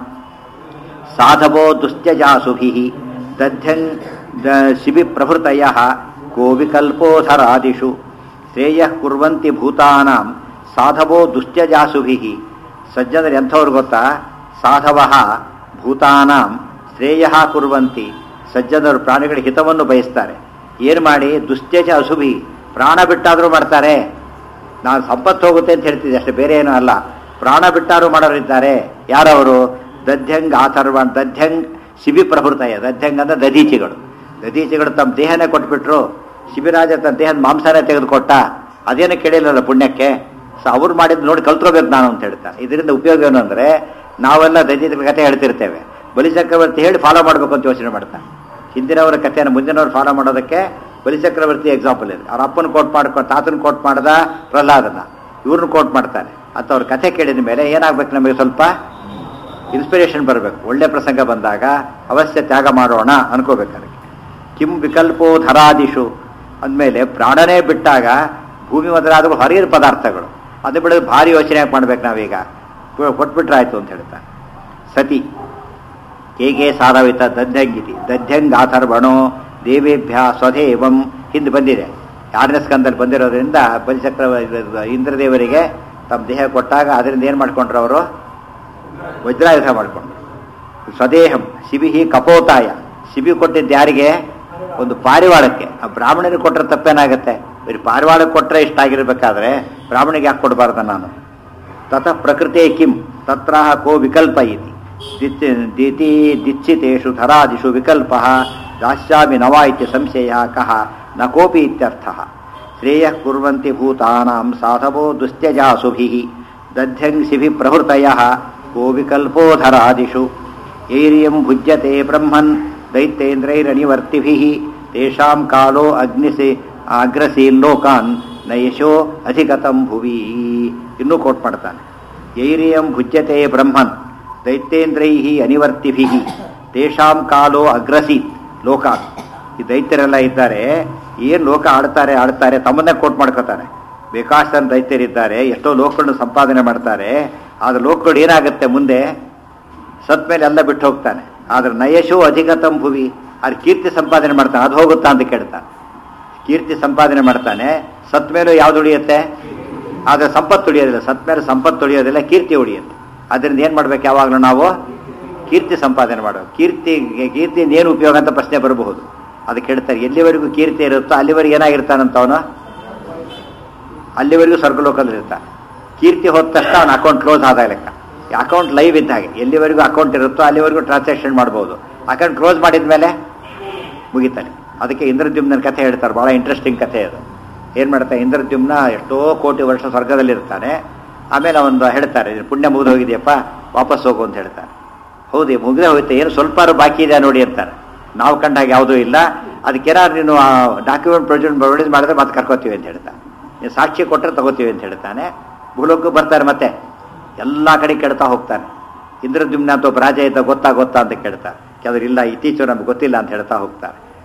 ಸಾಧವೋ ದುಶ್ಚಜಾಸುಭಿ ದಧ್ಯಂ ದ- ಶಿಬಿ ಪ್ರಭೃತಯ ಕೋ ವಿಕಲ್ಪೋಧರಾದಿಷು ಶ್ರೇಯ ಕುರ್ವಂತಿ ಭೂತಾನಾಂ ಸಾಧವೋ ದುಶ್ಚಜಾಸುಭಿ ಸಜ್ಜನರು ಎಂಥವ್ರು ಗೊತ್ತಾ ಸಾಧವ ಭೂತಾನಾಂ ಶ್ರೇಯ ಕುರ್ವಂತಿ ಸಜ್ಜನರು ಪ್ರಾಣಿಗಳ ಹಿತವನ್ನು ಬಯಸ್ತಾರೆ ಏನು ಮಾಡಿ ದುಶ್ಚಜ ಅಸುಭಿ ಪ್ರಾಣ ಬಿಟ್ಟಾದರೂ ಮಾಡ್ತಾರೆ ನಾನು ಸಂಪತ್ತು ಹೋಗುತ್ತೆ ಅಂತ ಹೇಳ್ತಿದ್ದೆ ಅಷ್ಟೇ ಬೇರೆ ಏನೂ ಅಲ್ಲ ಪ್ರಾಣ ಬಿಟ್ಟಾರು ಮಾಡೋರಿದ್ದಾರೆ ಯಾರವರು ದಧ್ಯಂಗ್ ಆಥರ್ವನ್ ದಧ್ಯಂಗ್ ಶಿಬಿ ಪ್ರಭೃತಯ ದಧ್ಯಂಗ್ ಅಂದ್ರೆ ದಧೀಚಿಗಳು ದಧೀಚಿಗಳು ತಮ್ಮ ದೇಹನೇ ಕೊಟ್ಬಿಟ್ರು ಶಿಬಿರಾಜ ತನ್ನ ದೇಹದ ಮಾಂಸನೇ ತೆಗೆದುಕೊಟ್ಟ ಅದೇನು ಕೇಳಿಲ್ಲಲ್ಲ ಪುಣ್ಯಕ್ಕೆ ಸೊ ಅವ್ರು ಮಾಡಿದ್ದು ನೋಡಿ ಕಲ್ತ್ಕೋಬೇಕು ನಾನು ಅಂತ ಹೇಳ್ತಾನೆ ಇದರಿಂದ ಉಪಯೋಗ ಏನು ಅಂದರೆ ನಾವೆಲ್ಲ ದಧೀಚಿಗಳ ಕಥೆ ಹೇಳ್ತಿರ್ತೇವೆ ಬಲಿಚಕ್ರವರ್ತಿ ಹೇಳಿ ಫಾಲೋ ಮಾಡಬೇಕು ಅಂತ ಯೋಚನೆ ಮಾಡ್ತಾನೆ ಹಿಂದಿನವರ ಕಥೆಯನ್ನು ಮುಂದಿನವ್ರು ಫಾಲೋ ಮಾಡೋದಕ್ಕೆ ಬಲಿಚಕ್ರವರ್ತಿ ಎಕ್ಸಾಂಪಲ್ ಇದೆ ಅವ್ರ ಅಪ್ಪನ ಕೋಟ್ ಮಾಡ್ಕೊಂಡು ತಾತನ ಕೋಟ್ ಮಾಡ್ದ ಪ್ರಹ್ಲಾದನ ಇವ್ರನ್ನ ಕೋಟ್ ಮಾಡ್ತಾನೆ ಅಂತ ಅವ್ರ ಕಥೆ ಕೇಳಿದ ಮೇಲೆ ಏನಾಗ್ಬೇಕು ನಮಗೆ ಸ್ವಲ್ಪ ಇನ್ಸ್ಪಿರೇಷನ್ ಬರಬೇಕು ಒಳ್ಳೆ ಪ್ರಸಂಗ ಬಂದಾಗ ಅವಶ್ಯ ತ್ಯಾಗ ಮಾಡೋಣ ಅನ್ಕೋಬೇಕು ಅದಕ್ಕೆ ಕಿಂ ವಿಕಲ್ಪೋ ಧರಾದಿಷು ಅಂದಮೇಲೆ ಪ್ರಾಣನೇ ಬಿಟ್ಟಾಗ ಭೂಮಿ ಮೊದಲಾದವು ಹರಿಯರ ಪದಾರ್ಥಗಳು ಅದು ಬಿಡೋದು ಭಾರಿ ಯೋಚನೆ ಯಾಕೆ ಮಾಡ್ಬೇಕು ನಾವೀಗ ಕೊ- ಕೊಟ್ಬಿಟ್ರಾಯ್ತು ಅಂತ ಹೇಳ್ತಾರೆ ಸತಿ ಹೇಗೆ ಸಾಧವಿತ ದಧ್ಯಂಗಿತಿ ದಧ್ಯಂಗಾಥರ್ವಣೋ ದೇವೇಭ್ಯ ಸ್ವಧೇವಂ ಹಿಂದೆ ಬಂದಿದೆ ಆರನೇ ಸ್ಕಂದಲ್ಲಿ ಬಂದಿರೋದ್ರಿಂದ ಬಲಿಚಕ್ರ ಇಂದ್ರದೇವರಿಗೆ ತಮ್ಮ ದೇಹ ಕೊಟ್ಟಾಗ ಅದರಿಂದ ಏನು ಮಾಡ್ಕೊಂಡ್ರು ಅವರು ವಜ್ರಾಯುಧ ಮಾಡಿಕೊಂಡ್ರು ಸ್ವದೇಹಂ ಶಿಬಿಹಿ ಕಪೋತಾಯ ಶಿಬಿ ಕೊಟ್ಟಿದ್ದು ಯಾರಿಗೆ ಒಂದು ಪಾರಿವಾಳಕ್ಕೆ ಆ ಬ್ರಾಹ್ಮಣನಿಗೆ ಕೊಟ್ಟರೆ ತಪ್ಪೇನಾಗತ್ತೆ ಬರೀ ಪಾರಿವಾಳಕ್ಕೆ ಕೊಟ್ಟರೆ ಇಷ್ಟ ಆಗಿರ್ಬೇಕಾದ್ರೆ ಬ್ರಾಹ್ಮಣಿಗೆ ಯಾಕೆ ಕೊಡಬಾರ್ದ ನಾನು ತತಃ ಪ್ರಕೃತೆ ಕಿಂ ತತ್ರ ಕೋ ವಿಕಲ್ಪ ಇತಿ ದಿತ್ತಿ ದಿತಿ ದಿಚ್ಛಿತೇಷು ಧರಾದಿಷು ವಿಕಲ್ಪ ದಾಸ್ಯಾಮಿ ನವ ಇತ್ಯ ಸಂಶಯ ಕಹ ನ ಕೋಪಿ ಇತ್ಯರ್ಥಃ ಶ್ರೇಯಃ ಕುರ್ವಂತಿ ಭೂತಾನಾಂ ಸಾಧವೋ ದುಸ್ತ್ಯಜಾಸುಭಿಃ ದಧ್ಯಂಸಿಭಿ ಪ್ರಹೃತಯ ಕೋ ವಿಕಲ್ಪೋ ಧರಾದಿಷು ಏರಿಯಂ ಭುಜ್ಯತೆ ಬ್ರಹ್ಮನ್ ದೈತ್ಯೇಂದ್ರೈರನಿವರ್ತಿಭಿಃ ತೇಷಾಂ ಕಾಲೋ ಅಗ್ನಿಸಿ ಅಗ್ರಸೀಲ್ಲೋಕಾನ್ ನ ಯಶೋ ಅಧಿಗತಂ ಭುವಿ ಇನ್ನೂ ಕೋಟ್ ಮಾಡ್ತಾನೆ ಯೈರಿಯಂ ಭುಜ್ಯತೆ ಬ್ರಹ್ಮನ್ ದೈತ್ಯೇಂದ್ರೈ ಅನಿವರ್ತಿಭಿ ತೇಷಾಂ ಕಾಲೋ ಅಗ್ರಸೀತ್ ಲೋಕಾನ್ ಈ ದೈತ್ಯರೆಲ್ಲ ಇದ್ದಾರೆ ಏನು ಲೋಕ ಆಡ್ತಾರೆ ಆಡ್ತಾರೆ ತಮ್ಮನ್ನೇ ಕೋಟ್ ಮಾಡ್ಕೋತಾರೆ ಬೇಕಾಷ್ಟು ದೈತ್ಯರಿದ್ದಾರೆ ಎಷ್ಟೋ ಲೋಕಗಳನ್ನು ಸಂಪಾದನೆ ಮಾಡ್ತಾರೆ ಆದ್ರೆ ಲೋಕಗಳು ಏನಾಗುತ್ತೆ ಮುಂದೆ ಸತ್ ಮೇಲೆ ಎಲ್ಲ ಬಿಟ್ಟು ಹೋಗ್ತಾನೆ ಆದ್ರೆ ನಯಶೋ ಅಧಿಗತಂ ಭುವಿ ಅದು ಕೀರ್ತಿ ಸಂಪಾದನೆ ಮಾಡ್ತಾನೆ ಅದು ಹೋಗುತ್ತಾ ಅಂತ ಕೇಳ್ತಾನೆ ಕೀರ್ತಿ ಸಂಪಾದನೆ ಮಾಡ್ತಾನೆ ಸತ್ ಮೇಲೂ ಯಾವ್ದು ಉಳಿಯುತ್ತೆ ಆದರೆ ಸಂಪತ್ತು ಉಳಿಯೋದಿಲ್ಲ ಸತ್ ಮೇಲೆ ಸಂಪತ್ತು ಉಳಿಯೋದಿಲ್ಲ ಕೀರ್ತಿ ಉಳಿಯುತ್ತೆ ಅದರಿಂದ ಏನು ಮಾಡ್ಬೇಕು ಯಾವಾಗಲೂ ನಾವು ಕೀರ್ತಿ ಸಂಪಾದನೆ ಮಾಡಬೇಕು ಕೀರ್ತಿ ಕೀರ್ತಿಯಿಂದ ಏನು ಉಪಯೋಗ ಅಂತ ಪ್ರಶ್ನೆ ಬರಬಹುದು ಅದಕ್ಕೆ ಹೇಳ್ತಾರೆ ಎಲ್ಲಿವರೆಗೂ ಕೀರ್ತಿ ಇರುತ್ತೋ ಅಲ್ಲಿವರೆಗೂ ಏನಾಗಿರ್ತಾನಂತ ಅವನು ಅಲ್ಲಿವರೆಗೂ ಸ್ವರ್ಗಲೋಕದಲ್ಲಿ ಇರ್ತಾನೆ ಕೀರ್ತಿ ಹೋದ ತಕ್ಷಣ ಅವನ ಅಕೌಂಟ್ ಕ್ಲೋಸ್ ಆದ ಲೆಕ್ಕ ಅಕೌಂಟ್ ಲೈವ್ ಇದ್ದ ಹಾಗೆ ಎಲ್ಲಿವರೆಗೂ ಅಕೌಂಟ್ ಇರುತ್ತೋ ಅಲ್ಲಿವರೆಗೂ ಟ್ರಾನ್ಸಾಕ್ಷನ್ ಮಾಡ್ಬೋದು ಅಕೌಂಟ್ ಕ್ಲೋಸ್ ಮಾಡಿದ ಮೇಲೆ ಮುಗಿತಾನೆ ಅದಕ್ಕೆ ಇಂದ್ರದ್ಯುಮ್ನ ಕಥೆ ಹೇಳ್ತಾರೆ ಭಾಳ ಇಂಟ್ರೆಸ್ಟಿಂಗ್ ಕಥೆ ಅದು ಏನು ಮಾಡ್ತಾರೆ ಇಂದ್ರದ್ಯುಮ್ನ ಎಷ್ಟೋ ಕೋಟಿ ವರ್ಷ ಸ್ವರ್ಗದಲ್ಲಿ ಇರ್ತಾನೆ ಆಮೇಲೆ ಒಂದು ಹೇಳ್ತಾರೆ ಪುಣ್ಯ ಮುಗಿದು ಹೋಗಿದೆಯಪ್ಪ ವಾಪಸ್ ಹೋಗು ಅಂತ ಹೇಳ್ತಾರೆ ಹೌದು ಮುಗಿದೇ ಹೋಗುತ್ತೆ ಏನು ಸ್ವಲ್ಪ ಬಾಕಿ ಇದೆ ನೋಡಿ ಅಂತಾರೆ ನಾವು ಕಂಡಾಗ ಯಾವುದೂ ಇಲ್ಲ ಅದಕ್ಕೇನಾದ್ರು ನೀನು ಡಾಕ್ಯುಮೆಂಟ್ ಪ್ರೊಡ್ಯೂಸ್ ಪ್ರೊಡ್ಯೂಸ್ ಮಾಡಿದ್ರೆ ಮತ್ತೆ ಕರ್ಕೋತೀವಿ ಅಂತ ಹೇಳ್ತಾನೆ ನೀನು ಸಾಕ್ಷಿ ಕೊಟ್ಟರೆ ತಗೋತೀವಿ ಅಂತ ಹೇಳ್ತಾನೆ ಭೂಲೋಕಕ್ಕೆ ಬರ್ತಾರೆ ಮತ್ತೆ ಎಲ್ಲ ಕಡೆ ಕೆಡ್ತಾ ಹೋಗ್ತಾನೆ ಇಂದ್ರದ್ಯುಮ್ನ ಅಂತ ಒಬ್ಬ ರಾಜ ಇದ್ದ ಗೊತ್ತಾ ಗೊತ್ತಾ ಅಂತ ಕೇಳ್ತಾರೆ ಕೆಲವರು ಇಲ್ಲ ಇತ್ತೀಚೆಗೆ ನಮ್ಗೆ ಗೊತ್ತಿಲ್ಲ ಅಂತ ಹೇಳ್ತಾ ಹೋಗ್ತಾರೆ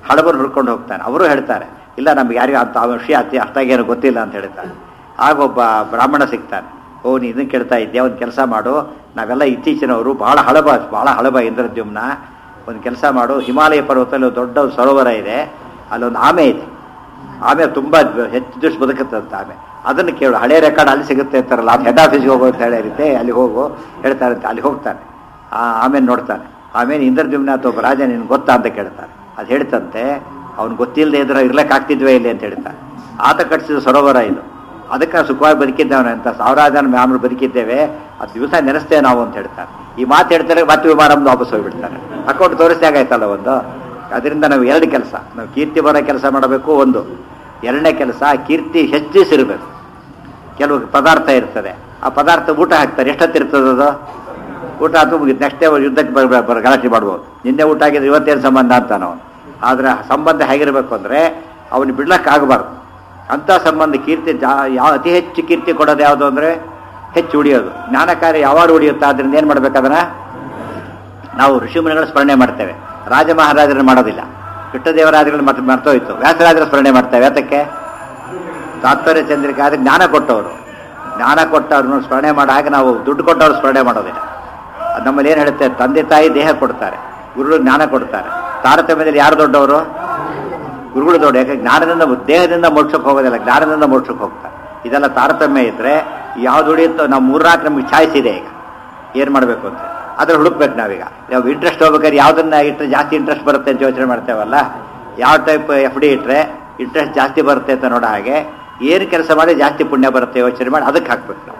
ಹಳಬರು ಹುಡ್ಕೊಂಡು ಹೋಗ್ತಾನೆ ಅವರು ಹೇಳ್ತಾರೆ ಇಲ್ಲ ನಮ್ಗೆ ಯಾರಿಗೂ ಅಂತ ಆ ವಿಷಯ ಅತಿ ಅಷ್ಟಾಗೇನು ಗೊತ್ತಿಲ್ಲ ಅಂತ ಹೇಳ್ತಾರೆ ಆಗ ಒಬ್ಬ ಬ್ರಾಹ್ಮಣ ಸಿಗ್ತಾನೆ ಓ ನೀ ಇದನ್ನು ಕೇಳ್ತಾ ಇದ್ದೆ ಒಂದು ಕೆಲಸ ಮಾಡು ನಾವೆಲ್ಲ ಇತ್ತೀಚಿನವರು ಭಾಳ ಹಳಬ ಭಾಳ ಹಳಬ ಇಂದ್ರದ್ಯುಮ್ನ ಒಂದು ಕೆಲಸ ಮಾಡು ಹಿಮಾಲಯ ಪರ್ವತದಲ್ಲಿ ಒಂದು ದೊಡ್ಡ ಸರೋವರ ಇದೆ ಅಲ್ಲೊಂದು ಆಮೆ ಇದೆ ಆಮೆ ತುಂಬ ಹೆಚ್ಚು ದಿವಸ ಬದುಕುತ್ತಂತ ಆಮೆ ಅದನ್ನು ಕೇಳು ಹಳೆ ರೆಕಾರ್ಡ್ ಅಲ್ಲಿ ಸಿಗುತ್ತೆ ಅಂತಾರಲ್ಲ ಅದು ಹೆಡ್ ಆಫೀಸ್ಗೆ ಹೋಗೋ ಅಂತ ಹೇಳಿರುತ್ತೆ ಅಲ್ಲಿ ಹೋಗು ಹೇಳ್ತಾರಂತೆ ಅಲ್ಲಿ ಹೋಗ್ತಾನೆ ಆ ಆಮೇಲೆ ನೋಡ್ತಾನೆ ಆಮೇಲೆ ಇಂದ್ರದ್ಯುಮ್ನ ಅಥವಾ ಒಬ್ಬ ರಾಜ ನಿನ್ಗೆ ಗೊತ್ತಾ ಅಂತ ಕೇಳ್ತಾನೆ ಅದು ಹೇಳ್ತಂತೆ ಅವ್ನು ಗೊತ್ತಿಲ್ಲದೆ ಇದ್ರೆ ಇರ್ಲಕ್ಕೆ ಆಗ್ತಿದ್ವೇ ಇಲ್ಲಿ ಅಂತ ಹೇಳ್ತಾನೆ ಆತ ಕಟ್ಟಿಸಿದ ಸರೋವರ ಇದು ಅದಕ್ಕೆ ನಾವು ಸುಖವಾಗಿ ಬದುಕಿದ್ದೇವೆ ಅಂತ ಸಾವಿರಾರು ಜನ ಮ್ಯಾಮ್ರು ಬದುಕಿದ್ದೇವೆ ಅದು ದಿವಸ ನೆನೆಸ್ತೇವೆ ನಾವು ಅಂತ ಹೇಳ್ತಾರೆ ಈ ಮಾತು ಹೇಳ್ತಾರೆ ಮತ್ತೆ ವಿಮಾನಂದು ವಾಪಸ್ ಹೋಗ್ಬಿಡ್ತಾರೆ ಅಕೌಂಟ್ ತೋರಿಸಿದಾಗ ಆಯ್ತಲ್ಲ ಒಂದು ಅದರಿಂದ ನಾವು ಎರಡು ಕೆಲಸ ನಾವು ಕೀರ್ತಿ ಬರೋ ಕೆಲಸ ಮಾಡಬೇಕು ಒಂದು ಎರಡನೇ ಕೆಲಸ ಕೀರ್ತಿ ಹೆಚ್ಚಿಸಿರಬೇಕು ಕೆಲವು ಪದಾರ್ಥ ಇರ್ತದೆ ಆ ಪದಾರ್ಥ ಊಟ ಹಾಕ್ತಾರೆ ಎಷ್ಟೊತ್ತಿರ್ತದೆ ಅದು ಊಟ ಆತು ಮುಗಿತು ನೆಕ್ಸ್ಟ್ ಡೇ ಯುದ್ಧಕ್ಕೆ ಬರ್ ಬರ್- ಬರ್- ಗಲಾಟೆ ಮಾಡ್ಬೋದು ನಿನ್ನೆ ಊಟ ಆಗಿದ್ರೆ ಇವತ್ತೇನು ಸಂಬಂಧ ಅಂತ ನಾವು ಆದರೆ ಸಂಬಂಧ ಹೇಗಿರಬೇಕು ಅಂದರೆ ಅವನು ಬಿಡ್ಲಕ್ಕಾಗಬಾರ್ದು ಅಂಥ ಸಂಬಂಧ ಕೀರ್ತಿ ಜಾ- ಯಾವ ಅತಿ ಹೆಚ್ಚು ಕೀರ್ತಿ ಕೊಡೋದು ಯಾವುದು ಅಂದರೆ ಹೆಚ್ಚು ಉಳಿಯೋದು ಜ್ಞಾನ ಕಾರ್ಯ ಯಾವಾಗ ಉಳಿಯುತ್ತಾ ಅದರಿಂದ ಏನು ಮಾಡ್ಬೇಕದನ್ನ ನಾವು ಋಷಿಮುನಿಗಳ ಸ್ಮರಣೆ ಮಾಡ್ತೇವೆ ರಾಜ ಮಹಾರಾಜರನ್ನು ಮಾಡೋದಿಲ್ಲ ಕೃಷ್ಣದೇವರಾಜಗಳನ್ನ ಮತ್ತೆ ಮರ್ತೋಯ್ತು ವ್ಯಾಸರಾಜರ ಸ್ಮರಣೆ ಮಾಡ್ತೇವೆ ಯಾತಕ್ಕೆ ತಾತ್ಪರ್ಯ ಚಂದ್ರಿಕೆ ಆದರೆ ಜ್ಞಾನ ಕೊಟ್ಟವರು ಜ್ಞಾನ ಕೊಟ್ಟವ್ರನ್ನ ಸ್ಮರಣೆ ಮಾಡೋ ಹಾಗೆ ನಾವು ದುಡ್ಡು ಕೊಟ್ಟವ್ರು ಸ್ಮರಣೆ ಮಾಡೋದಿಲ್ಲ ಅದು ನಮ್ಮಲ್ಲಿ ಏನು ಹೇಳುತ್ತೆ ತಂದೆ ತಾಯಿ ದೇಹ ಕೊಡ್ತಾರೆ ಗುರುಗಳು ಜ್ಞಾನ ಕೊಡ್ತಾರೆ ತಾರತಮ್ಯದಲ್ಲಿ ಯಾರು ದೊಡ್ಡವರು ಗುರುಗಳು ದೊಡ್ಡ ಯಾಕೆ ಜ್ಞಾನದಿಂದ ದೇಹದಿಂದ ಮೋಕ್ಷಕ್ಕೆ ಹೋಗೋದಿಲ್ಲ ಜ್ಞಾನದಿಂದ ಮೋಕ್ಷಕ್ಕೆ ಹೋಗ್ತಾರೆ ಇದೆಲ್ಲ ತಾರತಮ್ಯ ಇದ್ರೆ ಯಾವ್ದು ಉಳಿಯುತ್ತೋ ನಾವು ಮೂರ್ನಾಲ್ಕು ನಮಗೆ ಚಾಯ್ಸ್ ಇದೆ ಈಗ ಏನು ಮಾಡಬೇಕು ಅಂತ ಅದ್ರ ಹುಡುಕ್ಬೇಕು ನಾವೀಗ ನಾವು ಇಂಟ್ರೆಸ್ಟ್ ಹೋಗ್ಬೇಕಾದ್ರೆ ಯಾವ್ದನ್ನ ಇಟ್ಟರೆ ಜಾಸ್ತಿ ಇಂಟ್ರೆಸ್ಟ್ ಬರುತ್ತೆ ಅಂತ ಯೋಚನೆ ಮಾಡ್ತೇವಲ್ಲ ಯಾವ ಟೈಪ್ ಎಫ್ ಡಿ ಇಟ್ಟರೆ ಇಂಟ್ರೆಸ್ಟ್ ಜಾಸ್ತಿ ಬರುತ್ತೆ ಅಂತ ನೋಡೋ ಹಾಗೆ ಏನು ಕೆಲಸ ಮಾಡಿ ಜಾಸ್ತಿ ಪುಣ್ಯ ಬರುತ್ತೆ ಯೋಚನೆ ಮಾಡಿ ಅದಕ್ಕೆ ಹಾಕ್ಬೇಕು ನಾವು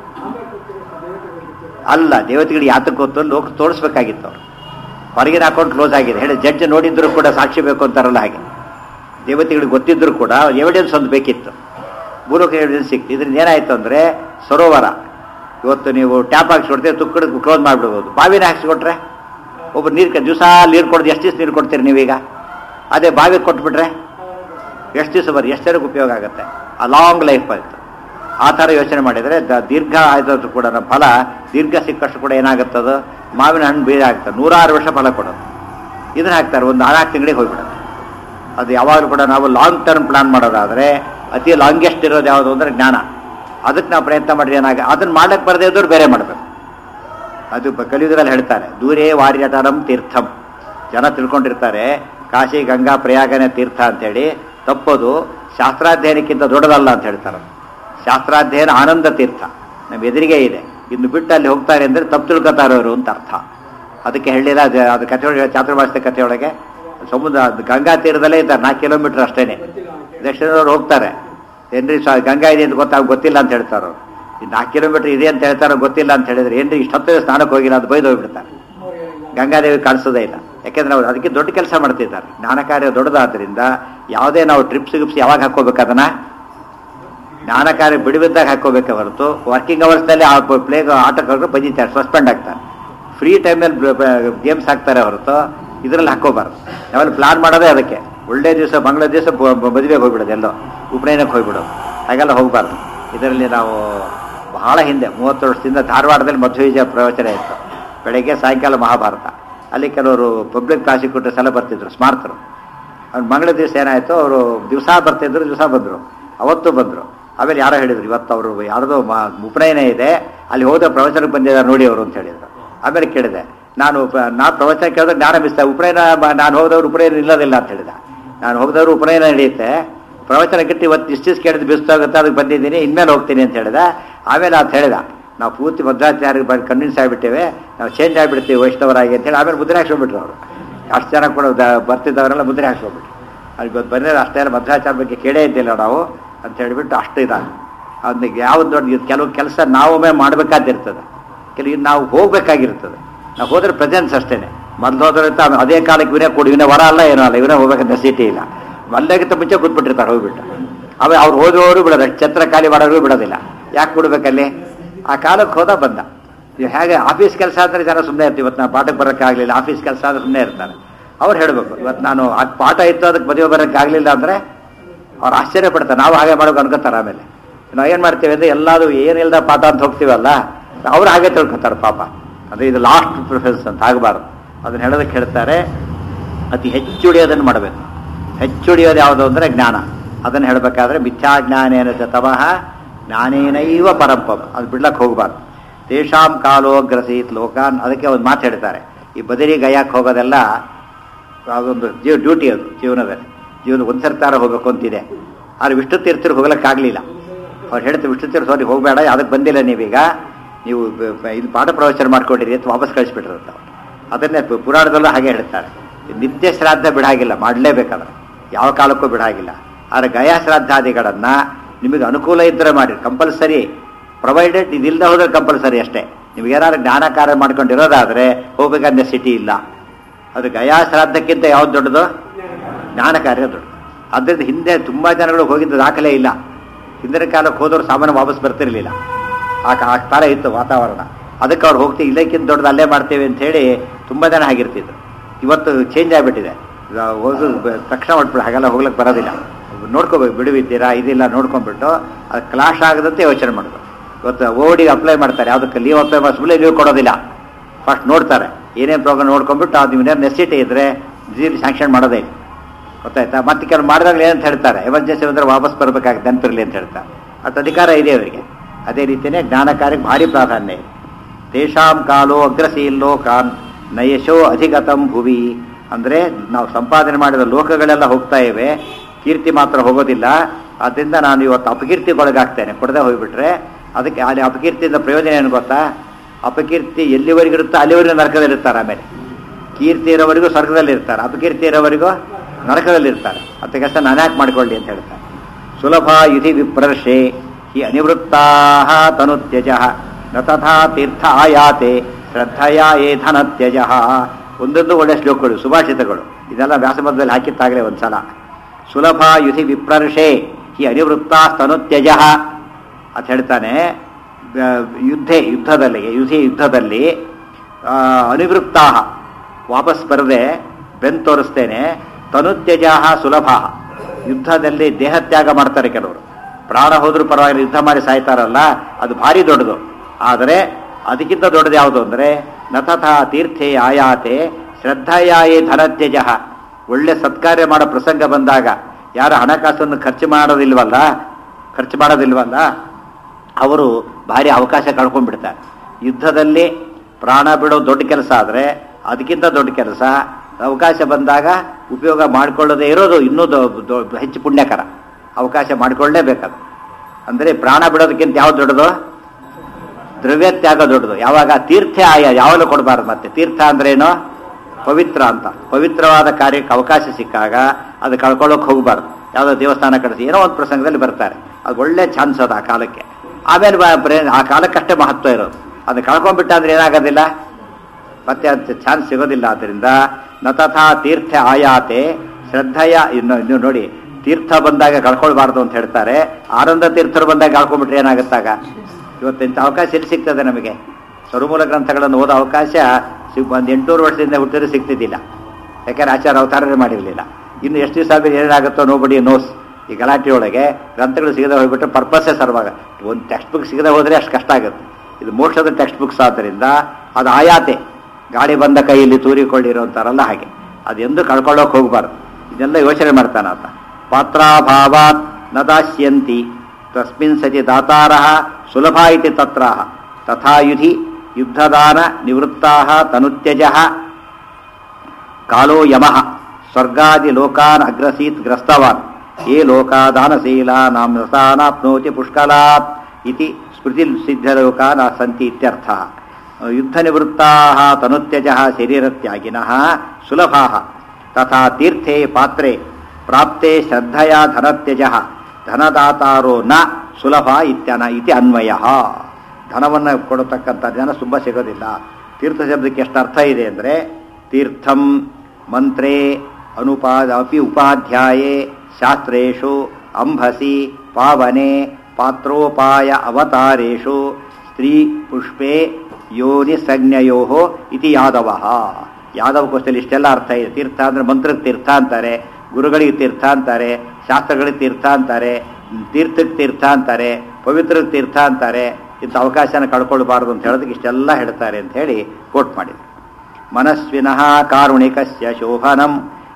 ಅಲ್ಲ ದೇವತೆಗಳಿಗೆ ಯಾತಕ್ಕೆ ಗೊತ್ತು ಲೋಕ ತೋರಿಸ್ಬೇಕಾಗಿತ್ತು ಅವ್ರು ಹೊರಗಿನ ಅಕೌಂಟ್ ಕ್ಲೋಸ್ ಆಗಿದೆ ಹೇಳಿ ಜಡ್ಜ್ ನೋಡಿದ್ರು ಕೂಡ ಸಾಕ್ಷಿ ಬೇಕು ಅಂತಾರಲ್ಲ ಹಾಗೆ ದೇವತೆಗಳಿಗೆ ಗೊತ್ತಿದ್ರು ಕೂಡ ಎವಿಡೆನ್ಸ್ ಒಂದು ಬೇಕಿತ್ತು ಮೂಲಕ ಎವಿಡೆನ್ಸ್ ಸಿಕ್ತು ಇದರಿಂದ ಏನಾಯ್ತು ಅಂದರೆ ಸರೋವರ ಇವತ್ತು ನೀವು ಟ್ಯಾಪ್ ಹಾಕ್ಸ್ಕೊಡ್ತೀರಿ ತುಕ್ಕಡ ಕ್ಲೋಸ್ ಮಾಡಿಬಿಡ್ಬೋದು ಬಾವಿನ ಹಾಕ್ಸ್ಕೊಟ್ರೆ ಒಬ್ಬರು ನೀರು ದಿವಸ ನೀರು ಕೊಡೋದು ಎಷ್ಟು ದಿವಸ ನೀರು ಕೊಡ್ತೀರಿ ನೀವೀಗ ಅದೇ ಬಾವಿಗೆ ಕೊಟ್ಬಿಟ್ರೆ ಎಷ್ಟು ದಿವಸ ಬರೀ ಎಷ್ಟು ಜನಕ್ಕೆ ಉಪಯೋಗ ಆಗುತ್ತೆ ಆ ಲಾಂಗ್ ಲೈಫ್ ಆಯಿತು ಆ ಥರ ಯೋಚನೆ ಮಾಡಿದರೆ ದ ದೀರ್ಘ ಆಯ್ತು ಕೂಡ ನಮ್ಮ ಫಲ ದೀರ್ಘ ಸಿಕ್ಕಷ್ಟು ಕೂಡ ಏನಾಗುತ್ತದು ಮಾವಿನ ಹಣ್ಣು ಬೇರೆ ಆಗ್ತದೆ ನೂರಾರು ವರ್ಷ ಫಲ ಕೊಡೋದು ಇದನ್ನ ಹಾಕ್ತಾರೆ ಒಂದು ನಾಲ್ಕು ತಿಂಗಳಿಗೆ ಹೋಗ್ಬಿಡುತ್ತೆ ಅದು ಯಾವಾಗಲೂ ಕೂಡ ನಾವು ಲಾಂಗ್ ಟರ್ಮ್ ಪ್ಲಾನ್ ಮಾಡೋದಾದರೆ ಅತಿ ಲಾಂಗೆಸ್ಟ್ ಇರೋದು ಯಾವುದು ಅಂದರೆ ಜ್ಞಾನ ಅದಕ್ಕೆ ನಾವು ಪ್ರಯತ್ನ ಮಾಡಿದ್ರೆ ಏನಾಗ ಅದನ್ನ ಮಾಡಕ್ಕೆ ಬರದೇ ಇದ್ದವ್ರು ಬೇರೆ ಮಾಡಬೇಕು ಅದು ಬ- ಕಲಿಯುಗದಲ್ಲಿ ಹೇಳ್ತಾರೆ ದೂರೇ ವಾರ್ಯಟನಂ ತೀರ್ಥಂ ಜನ ತಿಳ್ಕೊಂಡಿರ್ತಾರೆ ಕಾಶಿ ಗಂಗಾ ಪ್ರಯಾಗನೇ ತೀರ್ಥ ಅಂತೇಳಿ ತಪ್ಪೋದು ಶಾಸ್ತ್ರಾಧ್ಯಯನಕ್ಕಿಂತ ದೊಡ್ಡದಲ್ಲ ಅಂತ ಹೇಳ್ತಾರೆ ಶಾಸ್ತ್ರಾಧ್ಯಯನ ಆನಂದ ತೀರ್ಥ ನಮ್ಮ ಎದುರಿಗೆ ಇದೆ ಇನ್ನು ಬಿಟ್ಟು ಅಲ್ಲಿ ಹೋಗ್ತಾರೆ ಅಂದರೆ ತಪ್ಪು ತಿಳ್ಕೊತಾರವರು ಅಂತ ಅರ್ಥ ಅದಕ್ಕೆ ಹೇಳಿದ ಅದು ಅದು ಕಥೆಯೊಳಗೆ ಚಾತುರ್ಮಾಸ್ಯ ಕಥೆಯೊಳಗೆ ಸಮುದ್ರ ಅದು ಗಂಗಾ ತೀರದಲ್ಲೇ ಇದ್ದಾರೆ ನಾಲ್ಕು ಕಿಲೋಮೀಟರ್ ಅಷ್ಟೇನೆ ದಕ್ಷಿಣದವ್ರು ಹೋಗ್ತಾರೆ ಏನ್ರಿ ಸ್ವಾ ಗಂಗಾ ಇದೆ ಅಂತ ಗೊತ್ತಾಗ ಗೊತ್ತಿಲ್ಲ ಅಂತ ಹೇಳ್ತಾರೆ ಅವ್ರು ಈ ನಾಲ್ಕು ಕಿಲೋಮೀಟರ್ ಇದೆ ಅಂತ ಹೇಳ್ತಾರೋ ಗೊತ್ತಿಲ್ಲ ಅಂತ ಹೇಳಿದ್ರೆ ಏನ್ರಿ ಇಷ್ಟೊತ್ತು ಸ್ನಾನಕ್ಕೆ ಹೋಗಿಲ್ಲ ಅದು ಬೈದು ಹೋಗ್ಬಿಡ್ತಾರೆ ಗಂಗಾದೇವಿ ಕಾಣಿಸೋದೇ ಇಲ್ಲ ಯಾಕೆಂದ್ರೆ ಅವ್ರು ಅದಕ್ಕೆ ದೊಡ್ಡ ಕೆಲಸ ಮಾಡ್ತಿದ್ದಾರೆ ಜ್ಞಾನ ಕಾರ್ಯ ದೊಡ್ಡದಾದ್ರಿಂದ ಯಾವುದೇ ನಾವು ಟ್ರಿಪ್ಸ್ ಗಿಪ್ಸ್ ಯಾವಾಗ ಹಾಕೋಬೇಕು ಅದನ್ನ ಜ್ಞಾನ ಕಾರ್ಯ ಬಿಡುವಿದ್ದಾಗ ಹಾಕೋಬೇಕೆ ಹೊರತು ವರ್ಕಿಂಗ್ ಅವರ್ಸ್ನಲ್ಲಿ ಆ ಪ್ಲೇ ಆಟಗಾರರು ಬಜಿತಾರೆ ಸಸ್ಪೆಂಡ್ ಆಗ್ತಾರೆ ಫ್ರೀ ಟೈಮಲ್ಲಿ ಗೇಮ್ಸ್ ಹಾಕ್ತಾರೆ ಹೊರತು ಇದರಲ್ಲಿ ಹಾಕೋಬಾರ್ದು ನಾವೆಲ್ಲ ಪ್ಲಾನ್ ಮಾಡೋದೇ ಅದಕ್ಕೆ ಒಳ್ಳೆ ದಿವಸ ಮಂಗಳ ದಿವಸ ಮದುವೆಗೆ ಹೋಗ್ಬಿಡೋದು ಎಲ್ಲೋ ಉಪನಯನಕ್ಕೆ ಹೋಗ್ಬಿಡೋದು ಹಾಗೆಲ್ಲ ಹೋಗಬಾರ್ದು ಇದರಲ್ಲಿ ನಾವು ಬಹಳ ಹಿಂದೆ ಮೂವತ್ತು ವರ್ಷದಿಂದ ಧಾರವಾಡದಲ್ಲಿ ಮಧ್ವೀಜ ಪ್ರವಚನ ಇತ್ತು ಬೆಳಗ್ಗೆ ಸಾಯಂಕಾಲ ಮಹಾಭಾರತ ಅಲ್ಲಿ ಕೆಲವರು ಪಬ್ಲಿಕ್ ಪ್ರಾಸಿಕ್ಯೂಟರ್ಸ್ ಎಲ್ಲ ಬರ್ತಿದ್ರು ಸ್ಮಾರ್ತರು ಅವ್ನು ಮಂಗಳ ದಿವಸ ಏನಾಯಿತು ಅವರು ದಿವಸ ಬರ್ತಿದ್ರು ದಿವಸ ಬಂದರು ಅವತ್ತು ಬಂದರು ಆಮೇಲೆ ಯಾರೋ ಹೇಳಿದ್ರು ಇವತ್ತು ಅವರು ಯಾರ್ದೋ ಮ ಉಪನಯನ ಇದೆ ಅಲ್ಲಿ ಹೋದ ಪ್ರವಚನಕ್ಕೆ ಬಂದಿದ್ದಾರೆ ನೋಡಿ ಅವರು ಅಂತ ಹೇಳಿದ್ರು ಆಮೇಲೆ ಕೇಳಿದೆ ನಾನು ಪ- ನಾ ಪ್ರವಚನ ಕೇಳಿದ್ರೆ ಜ್ಞಾನ ಮಿಸ್ತಾ ಉಪನಯನ ಮ- ನಾನು ಹೋದವ್ರು ಉಪನಯನ ಇಲ್ಲದಿಲ್ಲ ಅಂತ ಹೇಳಿದ ನಾನು ಹೋದವರು ಉಪನಯನ ನಡೆಯುತ್ತೆ ಪ್ರವಚನ ಗಿಟ್ಟು ಇವತ್ತು ಇಷ್ಟಿಸ್ ಕೇಳಿದ್ದು ಬಿಸ್ತಾಗುತ್ತೆ ಅದಕ್ಕೆ ಬಂದಿದ್ದೀನಿ ಇನ್ಮೇಲೆ ಹೋಗ್ತೀನಿ ಅಂತ ಹೇಳಿದ ಆಮೇಲೆ ಅಂತ ಹೇಳಿದ ನಾವು ಪೂರ್ತಿ ಮಧ್ವಾಚಾರ್ಯ ಬಂದು ಕನ್ವಿನ್ಸ್ ಆಗಿಬಿಟ್ಟೇವೆ ನಾವು ಚೇಂಜ್ ಆಗಿಬಿಡ್ತೀವಿ ವೈಷ್ಣವರಾಗಿ ಅಂತೇಳಿ ಆಮೇಲೆ ಮುದ್ರೆ ಹಾಕ್ಸ್ಕೊಂಡ್ಬಿಟ್ರು ಅವರು ಅಷ್ಟು ಜನ ಕೂಡ ದ- ಬರ್ತಿದ್ದವರೆಲ್ಲ ಮುದ್ರೆ ಹಾಕ್ಸ್ಕೊಂಡ್ಬಿಟ್ರು ಅಲ್ಲಿ ಇವತ್ತು ಬಂದಿರೋ ಅಷ್ಟೇ ಮಧ್ವಾಚಾರ ಬಗ್ಗೆ ಕೇಳೇ ಇದ್ದಿಲ್ಲ ನಾವು ಅಂತ ಹೇಳಿಬಿಟ್ಟು ಅಷ್ಟು ಇದಾಗ ಅದಕ್ಕೆ ಯಾವ ದೊಡ್ಡ ಇದು ಕೆಲವು ಕೆಲಸ ನಾವೊಮ್ಮೆ ಮಾಡಬೇಕಾದಿರ್ತದೆ ಕೆಲವು ನಾವು ಹೋಗ್ಬೇಕಾಗಿರ್ತದೆ ನಾವು ಹೋದ್ರೆ ಪ್ರೆಸೆನ್ಸ್ ಅಷ್ಟೇನೆ ಮೊದಲು ಹೋದ್ರೆ ಅಂತ ಆಮೇಲೆ ಅದೇ ಕಾಲಕ್ಕೆ ಇವನೇ ಕೊಡು ಇವನೇ ವರ ಅಲ್ಲ ಏನೋ ಅಲ್ಲ ಇವನೇ ಹೋಗ್ಬೇಕಂತ ಸಿಟಿ ಇಲ್ಲ ಮಲ್ಲೆಗಿಂತ ಮುಂಚೆ ಕೂತ್ಬಿಟ್ಟಿರ್ತಾರೆ ಹೋಗ್ಬಿಟ್ಟು ಆಮೇಲೆ ಅವ್ರು ಹೋದವರು ಬಿಡೋದು ಛತ್ರ ಖಾಲಿ ಮಾಡೋರು ಬಿಡೋದಿಲ್ಲ ಯಾಕೆ ಬಿಡ್ಬೇಕಲ್ಲಿ ಆ ಕಾಲಕ್ಕೆ ಹೋದ ಬಂದ ಈಗ ಹೇಗೆ ಆಫೀಸ್ ಕೆಲಸ ಅಂದರೆ ಜನ ಸುಮ್ಮನೆ ಇರ್ತೀವಿ ಇವತ್ತು ನಾನು ಪಾಠಕ್ಕೆ ಬರೋಕ್ಕಾಗಲಿಲ್ಲ ಆಫೀಸ್ ಕೆಲಸ ಆದರೆ ಸುಮ್ಮನೆ ಇರ್ತಾರೆ ಅವ್ರು ಹೇಳಬೇಕು ಇವತ್ತು ನಾನು ಆ ಪಾಠ ಇತ್ತು ಅದಕ್ಕೆ ಮದುವೆ ಬರೋಕ್ಕಾಗಲಿಲ್ಲ ಅಂದರೆ ಅವ್ರು ಆಶ್ಚರ್ಯ ಪಡ್ತಾರೆ ನಾವು ಹಾಗೆ ಮಾಡೋಕೆ ಅನ್ಕೋತಾರೆ ಆಮೇಲೆ ನಾವು ಏನು ಮಾಡ್ತೀವಿ ಅಂದರೆ ಎಲ್ಲಾದರೂ ಏನಿಲ್ಲದ ಪಾಠ ಅಂತ ಹೋಗ್ತೀವಲ್ಲ ಅವ್ರು ಹಾಗೆ ತಿಳ್ಕೊತಾರೆ ಪಾಪ ಅಂದರೆ ಇದು ಲಾಸ್ಟ್ ಪ್ರಿಫರೆನ್ಸ್ ಅಂತ ಆಗಬಾರ್ದು ಅದನ್ನ ಹೇಳೋದಕ್ಕೆ ಹೇಳ್ತಾರೆ ಅತಿ ಹೆಚ್ಚು ಉಳಿಯೋದನ್ನು ಮಾಡಬೇಕು ಹೆಚ್ಚುಳಿಯೋದು ಯಾವುದು ಅಂದರೆ ಜ್ಞಾನ ಅದನ್ನು ಹೇಳಬೇಕಾದ್ರೆ ಮಿಥ್ಯಾಜ್ಞಾನೇನ ಚ ತಮಃ ಜ್ಞಾನೇನೈವ ಪರಂಪಂ ಅದು ಬಿಡ್ಲಕ್ಕೆ ಹೋಗಬಾರ್ದು ತೇಷಾಂ ಕಾಲೋಗ್ರಸೀತ್ ಲೋಕಾನ್ ಅದಕ್ಕೆ ಒಂದು ಮಾತು ಹೇಳ್ತಾರೆ ಈ ಬದರಿ ಗಯಾಕ್ಕೆ ಹೋಗೋದೆಲ್ಲ ಅದೊಂದು ಜೀವ ಡ್ಯೂಟಿ ಅದು ಜೀವನದಲ್ಲಿ ಜೀವನ ಒಂದು ಸರ್ತಾರ ಹೋಗಬೇಕು ಅಂತಿದೆ ಆದರೆ ವಿಷ್ಣು ತೀರ್ಥರಿಗೆ ಹೋಗ್ಲಿಕ್ಕಾಗಲಿಲ್ಲ ಅವ್ರು ಹೇಳ್ತಾರೆ ವಿಷ್ಣು ತೀರ್ಥ ಅವ್ರಿಗೆ ಹೋಗಬೇಡ ಅದಕ್ಕೆ ಬಂದಿಲ್ಲ ನೀವೀಗ ನೀವು ಬ- ಬ- ಇದು ಪಾಠ ಪ್ರವಚನ ಮಾಡ್ಕೊಂಡಿರಿ ಅಂತ ವಾಪಸ್ ಕಳಿಸ್ಬಿಟ್ರು ಅಂತ ಅವ್ರು. ಅದನ್ನೇ ಪು- ಪುರಾಣದಲ್ಲೂ ಹಾಗೆ ಹೇಳ್ತಾರೆ ನಿತ್ಯ ಶ್ರಾದ್ದ ಬಿಡಾಗಿಲ್ಲ ಮಾಡಲೇಬೇಕಾದ್ರೆ ಯಾವ ಕಾಲಕ್ಕೂ ಬಿಡಾಗಿಲ್ಲ ಆದರೆ ಗಯಾ ಶ್ರಾದ್ದಾದಿಗಳನ್ನು ನಿಮಗೆ ಅನುಕೂಲ ಇದ್ದರೆ ಮಾಡಿ ಕಂಪಲ್ಸರಿ ಪ್ರೊವೈಡೆಡ್ ಇದಿಲ್ಲದೆ ಹೋದ್ರೆ ಕಂಪಲ್ಸರಿ ಅಷ್ಟೇ ನಿಮ್ಗೆ ಏನಾದ್ರು ಜ್ಞಾನ ಕಾರ್ಯ ಮಾಡ್ಕೊಂಡಿರೋದಾದರೆ ಹೋಗ್ಬೇಕಂದ್ರೆ ಸಿಟಿ ಇಲ್ಲ ಅದು ಗಯಾ ಶ್ರಾದ್ದಕ್ಕಿಂತ ಯಾವ್ದು ದೊಡ್ಡದು ಜ್ಞಾನ ಕಾರ್ಯ ದೊಡ್ಡದು ಅದರಿಂದ ಹಿಂದೆ ತುಂಬ ಜನಗಳು ಹೋಗಿದ್ದ ದಾಖಲೆ ಇಲ್ಲ ಹಿಂದಿನ ಕಾಲಕ್ಕೆ ಹೋದವ್ರು ಸಾಮಾನ್ಯ ವಾಪಸ್ ಬರ್ತಿರ್ಲಿಲ್ಲ ಆ ಕ- ಆ ಥರ ಇತ್ತು ವಾತಾವರಣ ಅದಕ್ಕೆ ಅವ್ರು ಹೋಗ್ತೀವಿ ಇಲ್ಲಕ್ಕಿಂತ ದೊಡ್ಡದು ಅಲ್ಲೇ ಮಾಡ್ತೇವೆ ಅಂತ ಹೇಳಿ ತುಂಬ ಜನ ಆಗಿರ್ತಿದ್ರು ಇವತ್ತು ಚೇಂಜ್ ಆಗಿಬಿಟ್ಟಿದೆ ಹೋಗೋದು ಬ- ತಕ್ಷಣ ಹೊಟ್ಬಿಡು ಹಾಗೆಲ್ಲ ಹೋಗ್ಲಿಕ್ಕೆ ಬರೋದಿಲ್ಲ ನೋಡ್ಕೋಬೇಕು ಬಿಡುವಿದ್ದೀರಾ ಇದಿಲ್ಲ ನೋಡ್ಕೊಂಡ್ಬಿಟ್ಟು ಅದು ಕ್ಲಾಶ್ ಆಗದಂತೆ ಯೋಚನೆ ಮಾಡೋದು ಇವತ್ತು ಓಡಿ ಅಪ್ಲೈ ಮಾಡ್ತಾರೆ ಯಾವುದಕ್ಕೆ ಲೀವ್ ಅಪ್ಲೈ ಮಾಡಿಸ್ಬಿಟ್ಟು ಲೀವ್ ಕೊಡೋದಿಲ್ಲ ಫಸ್ಟ್ ನೋಡ್ತಾರೆ ಏನೇನು ಪ್ರೋಗ್ರಾಮ್ ನೋಡ್ಕೊಂಡ್ಬಿಟ್ಟು ಅದು ಏನಾದ್ರು ನೆಸಿಟಿ ಇದ್ದರೆ ಜೀಲಿ ಸ್ಯಾಂಕ್ಷನ್ ಮಾಡೋದೇ ಇಲ್ಲ ಗೊತ್ತಾಯ್ತಾ ಮತ್ತೆ ಕೆಲವು ಮಾಡಿದಾಗಲೇ ಏನಂತ ಹೇಳ್ತಾರೆ ಎಮರ್ಜೆನ್ಸಿ ಬಂದರೆ ವಾಪಸ್ ಬರಬೇಕಾಗುತ್ತೆ ನೆನಪಿರಲಿ ಅಂತ ಹೇಳ್ತಾರೆ ಅದು ಅಧಿಕಾರ ಇದೆ ಅವರಿಗೆ ಅದೇ ರೀತಿಯೇ ಜ್ಞಾನ ಕಾರ್ಯಕ್ಕೆ ಭಾರಿ ಪ್ರಾಧಾನ್ಯ ಇದೆ ತೇಷಾಂ ಕಾಲೋ ಅಗ್ರಸೀಲ್ ಲೋಕಾನ್ ನಯಶೋ ಅಧಿಗತಂ ಭುವಿ ಅಂದರೆ ನಾವು ಸಂಪಾದನೆ ಮಾಡಿದ ಲೋಕಗಳೆಲ್ಲ ಹೋಗ್ತಾ ಇವೆ ಕೀರ್ತಿ ಮಾತ್ರ ಹೋಗೋದಿಲ್ಲ ಆದ್ದರಿಂದ ನಾನು ಇವತ್ತು ಅಪಕೀರ್ತಿಗೊಳಗಾಗ್ತೇನೆ ಕೊಡದೆ ಹೋಗ್ಬಿಟ್ರೆ ಅದಕ್ಕೆ ಅಲ್ಲಿ ಅಪಕೀರ್ತಿಯಿಂದ ಪ್ರಯೋಜನ ಏನು ಗೊತ್ತಾ ಅಪಕೀರ್ತಿ ಎಲ್ಲಿವರೆಗೂ ಇರುತ್ತೋ ಅಲ್ಲಿವರೆಗೂ ನರಕದಲ್ಲಿರ್ತಾರೆ ಆಮೇಲೆ ಕೀರ್ತಿ ಇರೋವರೆಗೂ ಸ್ವರ್ಗದಲ್ಲಿ ಇರ್ತಾರೆ ಅಪಕೀರ್ತಿ ಇರೋವರೆಗೂ ನರಕದಲ್ಲಿ ಇರ್ತಾರೆ ಅಂತ ಕೆಲಸ ನಾನು ಯಾಕೆ ಮಾಡ್ಕೊಳ್ಳಿ ಅಂತ ಹೇಳ್ತಾರೆ ಸುಲಭ ಯುಧಿ ವಿಪ್ರರ್ಷೆ ಹಿ ಅನಿವೃತ್ತಾ ತನು ತ್ಯಜ ನ ತಥಾ ತೀರ್ಥ ಆಯಾತೆ ಶ್ರದ್ಧೆಯ ಏ ಧನ ತ್ಯಜ ಒಂದೊಂದು ಒಳ್ಳೆ ಶ್ಲೋಕಗಳು ಸುಭಾಷಿತಗಳು ಇದೆಲ್ಲ ವ್ಯಾಸಮದಲ್ಲಿ ಹಾಕಿತ್ತಾಗಲೇ ಒಂದ್ಸಲ ಸುಲಭ ಯುಧಿ ವಿಪ್ರರ್ಷೆ ಹಿ ಅನಿವೃತ್ತಾ ತನು ತ್ಯಜ ಅಂತ ಹೇಳ್ತಾನೆ ಆ, ಯುದ್ಧೆ ಯುದ್ಧದಲ್ಲಿ ಯುಧಿ ಯುದ್ಧದಲ್ಲಿ ಅನಿವೃತ್ತಾ ವಾಪಸ್ ಬರದೆ ಬೆನ್ ತೋರಿಸ್ತೇನೆ ತನುತ್ಯಜ ಸುಲಭ ಯುದ್ಧದಲ್ಲಿ ದೇಹತ್ಯಾಗ ಮಾಡ್ತಾರೆ ಕೆಲವರು ಪ್ರಾಣ ಹೋದ್ರೂ ಪರವಾಗಿಲ್ಲ ಯುದ್ಧ ಮಾಡಿ ಸಾಯ್ತಾರಲ್ಲ ಅದು ಭಾರಿ ದೊಡ್ಡದು ಆದರೆ ಅದಕ್ಕಿಂತ ದೊಡ್ಡದು ಯಾವುದು ಅಂದರೆ ನತಥ ತೀರ್ಥೆ ಆಯಾತೆ ಶ್ರದ್ಧಾಯಾಯೇ ಧನತ್ಯಜ ಒಳ್ಳೆ ಸತ್ಕಾರ್ಯ ಮಾಡೋ ಪ್ರಸಂಗ ಬಂದಾಗ ಯಾರು ಹಣಕಾಸನ್ನು ಖರ್ಚು ಮಾಡೋದಿಲ್ವಲ್ಲ ಖರ್ಚು ಮಾಡೋದಿಲ್ವಲ್ಲ ಅವರು ಭಾರಿ ಅವಕಾಶ ಕಳ್ಕೊಂಡ್ಬಿಡ್ತಾರೆ ಯುದ್ಧದಲ್ಲಿ ಪ್ರಾಣ ಬಿಡೋ ದೊಡ್ಡ ಕೆಲಸ ಆದರೆ ಅದಕ್ಕಿಂತ ದೊಡ್ಡ ಕೆಲಸ ಅವಕಾಶ ಬಂದಾಗ ಉಪಯೋಗ ಮಾಡಿಕೊಳ್ಳದೆ ಇರೋದು ಇನ್ನೂ ದೊ- ದೊ- ಹೆಚ್ಚು ಪುಣ್ಯಕರ ಅವಕಾಶ ಮಾಡಿಕೊಳ್ಳೇಬೇಕದು ಅಂದರೆ ಪ್ರಾಣ ಬಿಡೋದಕ್ಕಿಂತ ಯಾವ್ದು ದೊಡ್ಡದು ದ್ರವ್ಯ ತ್ಯಾಗ ದೊಡ್ಡದು ಯಾವಾಗ ತೀರ್ಥ ಆಯ ಯಾವಾಗಲೂ ಕೊಡಬಾರ್ದು ಮತ್ತೆ ತೀರ್ಥ ಅಂದ್ರೇನು ಪವಿತ್ರ ಅಂತ ಪವಿತ್ರವಾದ ಕಾರ್ಯಕ್ಕೆ ಅವಕಾಶ ಸಿಕ್ಕಾಗ ಅದು ಕಳ್ಕೊಳ್ಳೋಕೆ ಹೋಗಬಾರ್ದು ಯಾವುದೋ ದೇವಸ್ಥಾನ ಕಳಿಸಿ ಏನೋ ಒಂದು ಪ್ರಸಂಗದಲ್ಲಿ ಬರ್ತಾರೆ ಅದು ಒಳ್ಳೆ ಚಾನ್ಸ್ ಅದು ಆ ಕಾಲಕ್ಕೆ ಆಮೇಲೆ ಬ- ಬರೇ- ಆ ಕಾಲಕ್ಕಷ್ಟೇ ಮಹತ್ವ ಇರೋದು ಅದು ಕಳ್ಕೊಂಡ್ಬಿಟ್ಟ ಅಂದ್ರೆ ಏನಾಗೋದಿಲ್ಲ ಮತ್ತೆ ಅದು ಚಾನ್ಸ್ ಸಿಗೋದಿಲ್ಲ ಆದ್ದರಿಂದ ನ ತಥಾ ತೀರ್ಥ ಆಯಾತೆ ಶ್ರದ್ಧೆಯ ಇನ್ನು ನೀವು ನೋಡಿ ತೀರ್ಥ ಬಂದಾಗ ಕಳ್ಕೊಳ್ಬಾರ್ದು ಅಂತ ಹೇಳ್ತಾರೆ ಆನಂದ ತೀರ್ಥರು ಬಂದಾಗ ಕಳ್ಕೊಂಡ್ಬಿಟ್ರೆ ಏನಾಗುತ್ತಾಗ ಇವತ್ತಿಂಥ ಅವಕಾಶ ಎಲ್ಲಿ ಸಿಗ್ತದೆ ನಮಗೆ ಸರ್ವಮೂಲ ಗ್ರಂಥಗಳನ್ನು ಓದೋ ಅವಕಾಶ ಸಿಗ್ ಒಂದು ಎಂಟೂರು ವರ್ಷದಿಂದ ಹುಟ್ಟಿದ್ರೆ ಸಿಗ್ತಿದ್ದಿಲ್ಲ ಯಾಕಂದ್ರೆ ಆಚಾರ ಅವತಾರನೇ ಮಾಡಿರಲಿಲ್ಲ ಇನ್ನು ಎಷ್ಟು ದಿವಸ ಆದ್ಮೇಲೆ ಏನಾಗುತ್ತೋ ನೋಬಡಿ ನೋಸ್ ಈ ಗಲಾಟೆ ಒಳಗೆ ಗ್ರಂಥಗಳು ಸಿಗದೆ ಹೋಗ್ಬಿಟ್ರೆ ಪರ್ಪಸ್ಸೇ ಸರ್ವಾಗ ಒಂದು ಟೆಕ್ಸ್ಟ್ ಬುಕ್ ಸಿಗದೆ ಹೋದರೆ ಅಷ್ಟು ಕಷ್ಟ ಆಗುತ್ತೆ ಇದು ಮೋಕ್ಷದ ಟೆಕ್ಸ್ಟ್ ಬುಕ್ಸ್ ಆದ್ದರಿಂದ ಅದು ಆಯಾತೆ ಗಾಳಿ ಬಂದ ಕೈಯಲ್ಲಿ ತೂರಿಕೊಳ್ಳಿರೋಂತಾರಲ್ಲ ಹಾಗೆ ಅದು ಎಂದು ಕಳ್ಕೊಳ್ಳೋಕೆ ಹೋಗಬಾರ್ದು ಇದೆಲ್ಲ ಯೋಚನೆ ಮಾಡ್ತಾನ ಆತ ಪಾತ್ರಾಭಾವಾತ್ ನ ದಾಸ್ಯಂತಿ ತಸ್ಮಿನ್ ಸತಿ ದಾತಾರ ಸುಲಭ ಇತಿ ತತ್ರ ತಥಾ ಯುಧಿ ಯುದ್ಧದಾನ ನಿವೃತ್ತಾ ತನುತ್ಯಜ ಕಾಲೋ ಯಮಃ ಸ್ವರ್ಗಾದಿ ಲೋಕಾನ್ ಅಗ್ರಸೀತ್ ಗ್ರಸ್ತವಾನ್ ಯೇ ಲೋಕಾದಾನಶೀಲ ನಾಂ ರಸಾನಾಪ್ನೋತಿ ಪುಷ್ಕಲಾತ್ ಇತಿ ಸ್ಮೃತಿ ಸಿದ್ಧಲೋಕಾನ್ ಸಂತಿ ಇತ್ಯರ್ಥ ಯುದ್ಧ ನಿವೃತ್ತಾ ತನುತ್ಯಜ ಶರೀರತ್ಯಾಗಿನಃ ಸುಲಭಾ ತಥಾ ತೀರ್ಥೆ ಪಾತ್ರೆ ಪ್ರಾಪ್ತೆ ಶ್ರದ್ಧೆಯ ಧನತ್ಯಜ ಧನದಾತಾರೋ ನ ಸುಲಭ ಇತ್ಯನ ಇತಿ ಅನ್ವಯ ಧನವನ್ನು ಕೊಡತಕ್ಕಂಥ ಜನ ತುಂಬ ಸಿಗೋದಿಲ್ಲ ತೀರ್ಥ ಶಬ್ದಕ್ಕೆ ಎಷ್ಟು ಅರ್ಥ ಇದೆ ಅಂದರೆ ತೀರ್ಥಂ ಮಂತ್ರೇ ಅನುಪಾದ ಅಪಿ ಉಪಾಧ್ಯಾಯೇ ಶಾಸ್ತ್ರೇಷು ಅಂಭಸಿ ಪಾವನೆ ಪಾತ್ರೋಪಾಯ ಅವತಾರೇಷು ಸ್ತ್ರೀ ಪುಷ್ಪೆ ಯೋನಿ ಸಂಜ್ಞಯೋ ಇತಿ ಯಾದವ ಯಾದವ ಕೋಶದಲ್ಲಿ ಇಷ್ಟೆಲ್ಲ ಅರ್ಥ ಇದೆ ತೀರ್ಥ ಅಂದ್ರೆ ಮಂತ್ರಕ್ಕೆ ತೀರ್ಥ ಅಂತಾರೆ ಗುರುಗಳಿಗೆ ತೀರ್ಥ ಅಂತಾರೆ ಶಾಸ್ತ್ರಗಳಿಗೆ ತೀರ್ಥ ಅಂತಾರೆ ತೀರ್ಥಕ್ಕೆ ತೀರ್ಥ ಅಂತಾರೆ ಪವಿತ್ರಕ್ಕೆ ತೀರ್ಥ ಅಂತಾರೆ ಇಂಥ ಅವಕಾಶನ ಕಳ್ಕೊಳ್ಬಾರ್ದು ಅಂತ ಹೇಳೋದಕ್ಕೆ ಇಷ್ಟೆಲ್ಲ ಹೇಳ್ತಾರೆ ಅಂತ ಹೇಳಿ ಕೋಟ್ ಮಾಡಿದ್ರು ಮನಸ್ವಿನಃ ಕಾರುಣಿಕಸ್ಯ ಶೋಭನಂ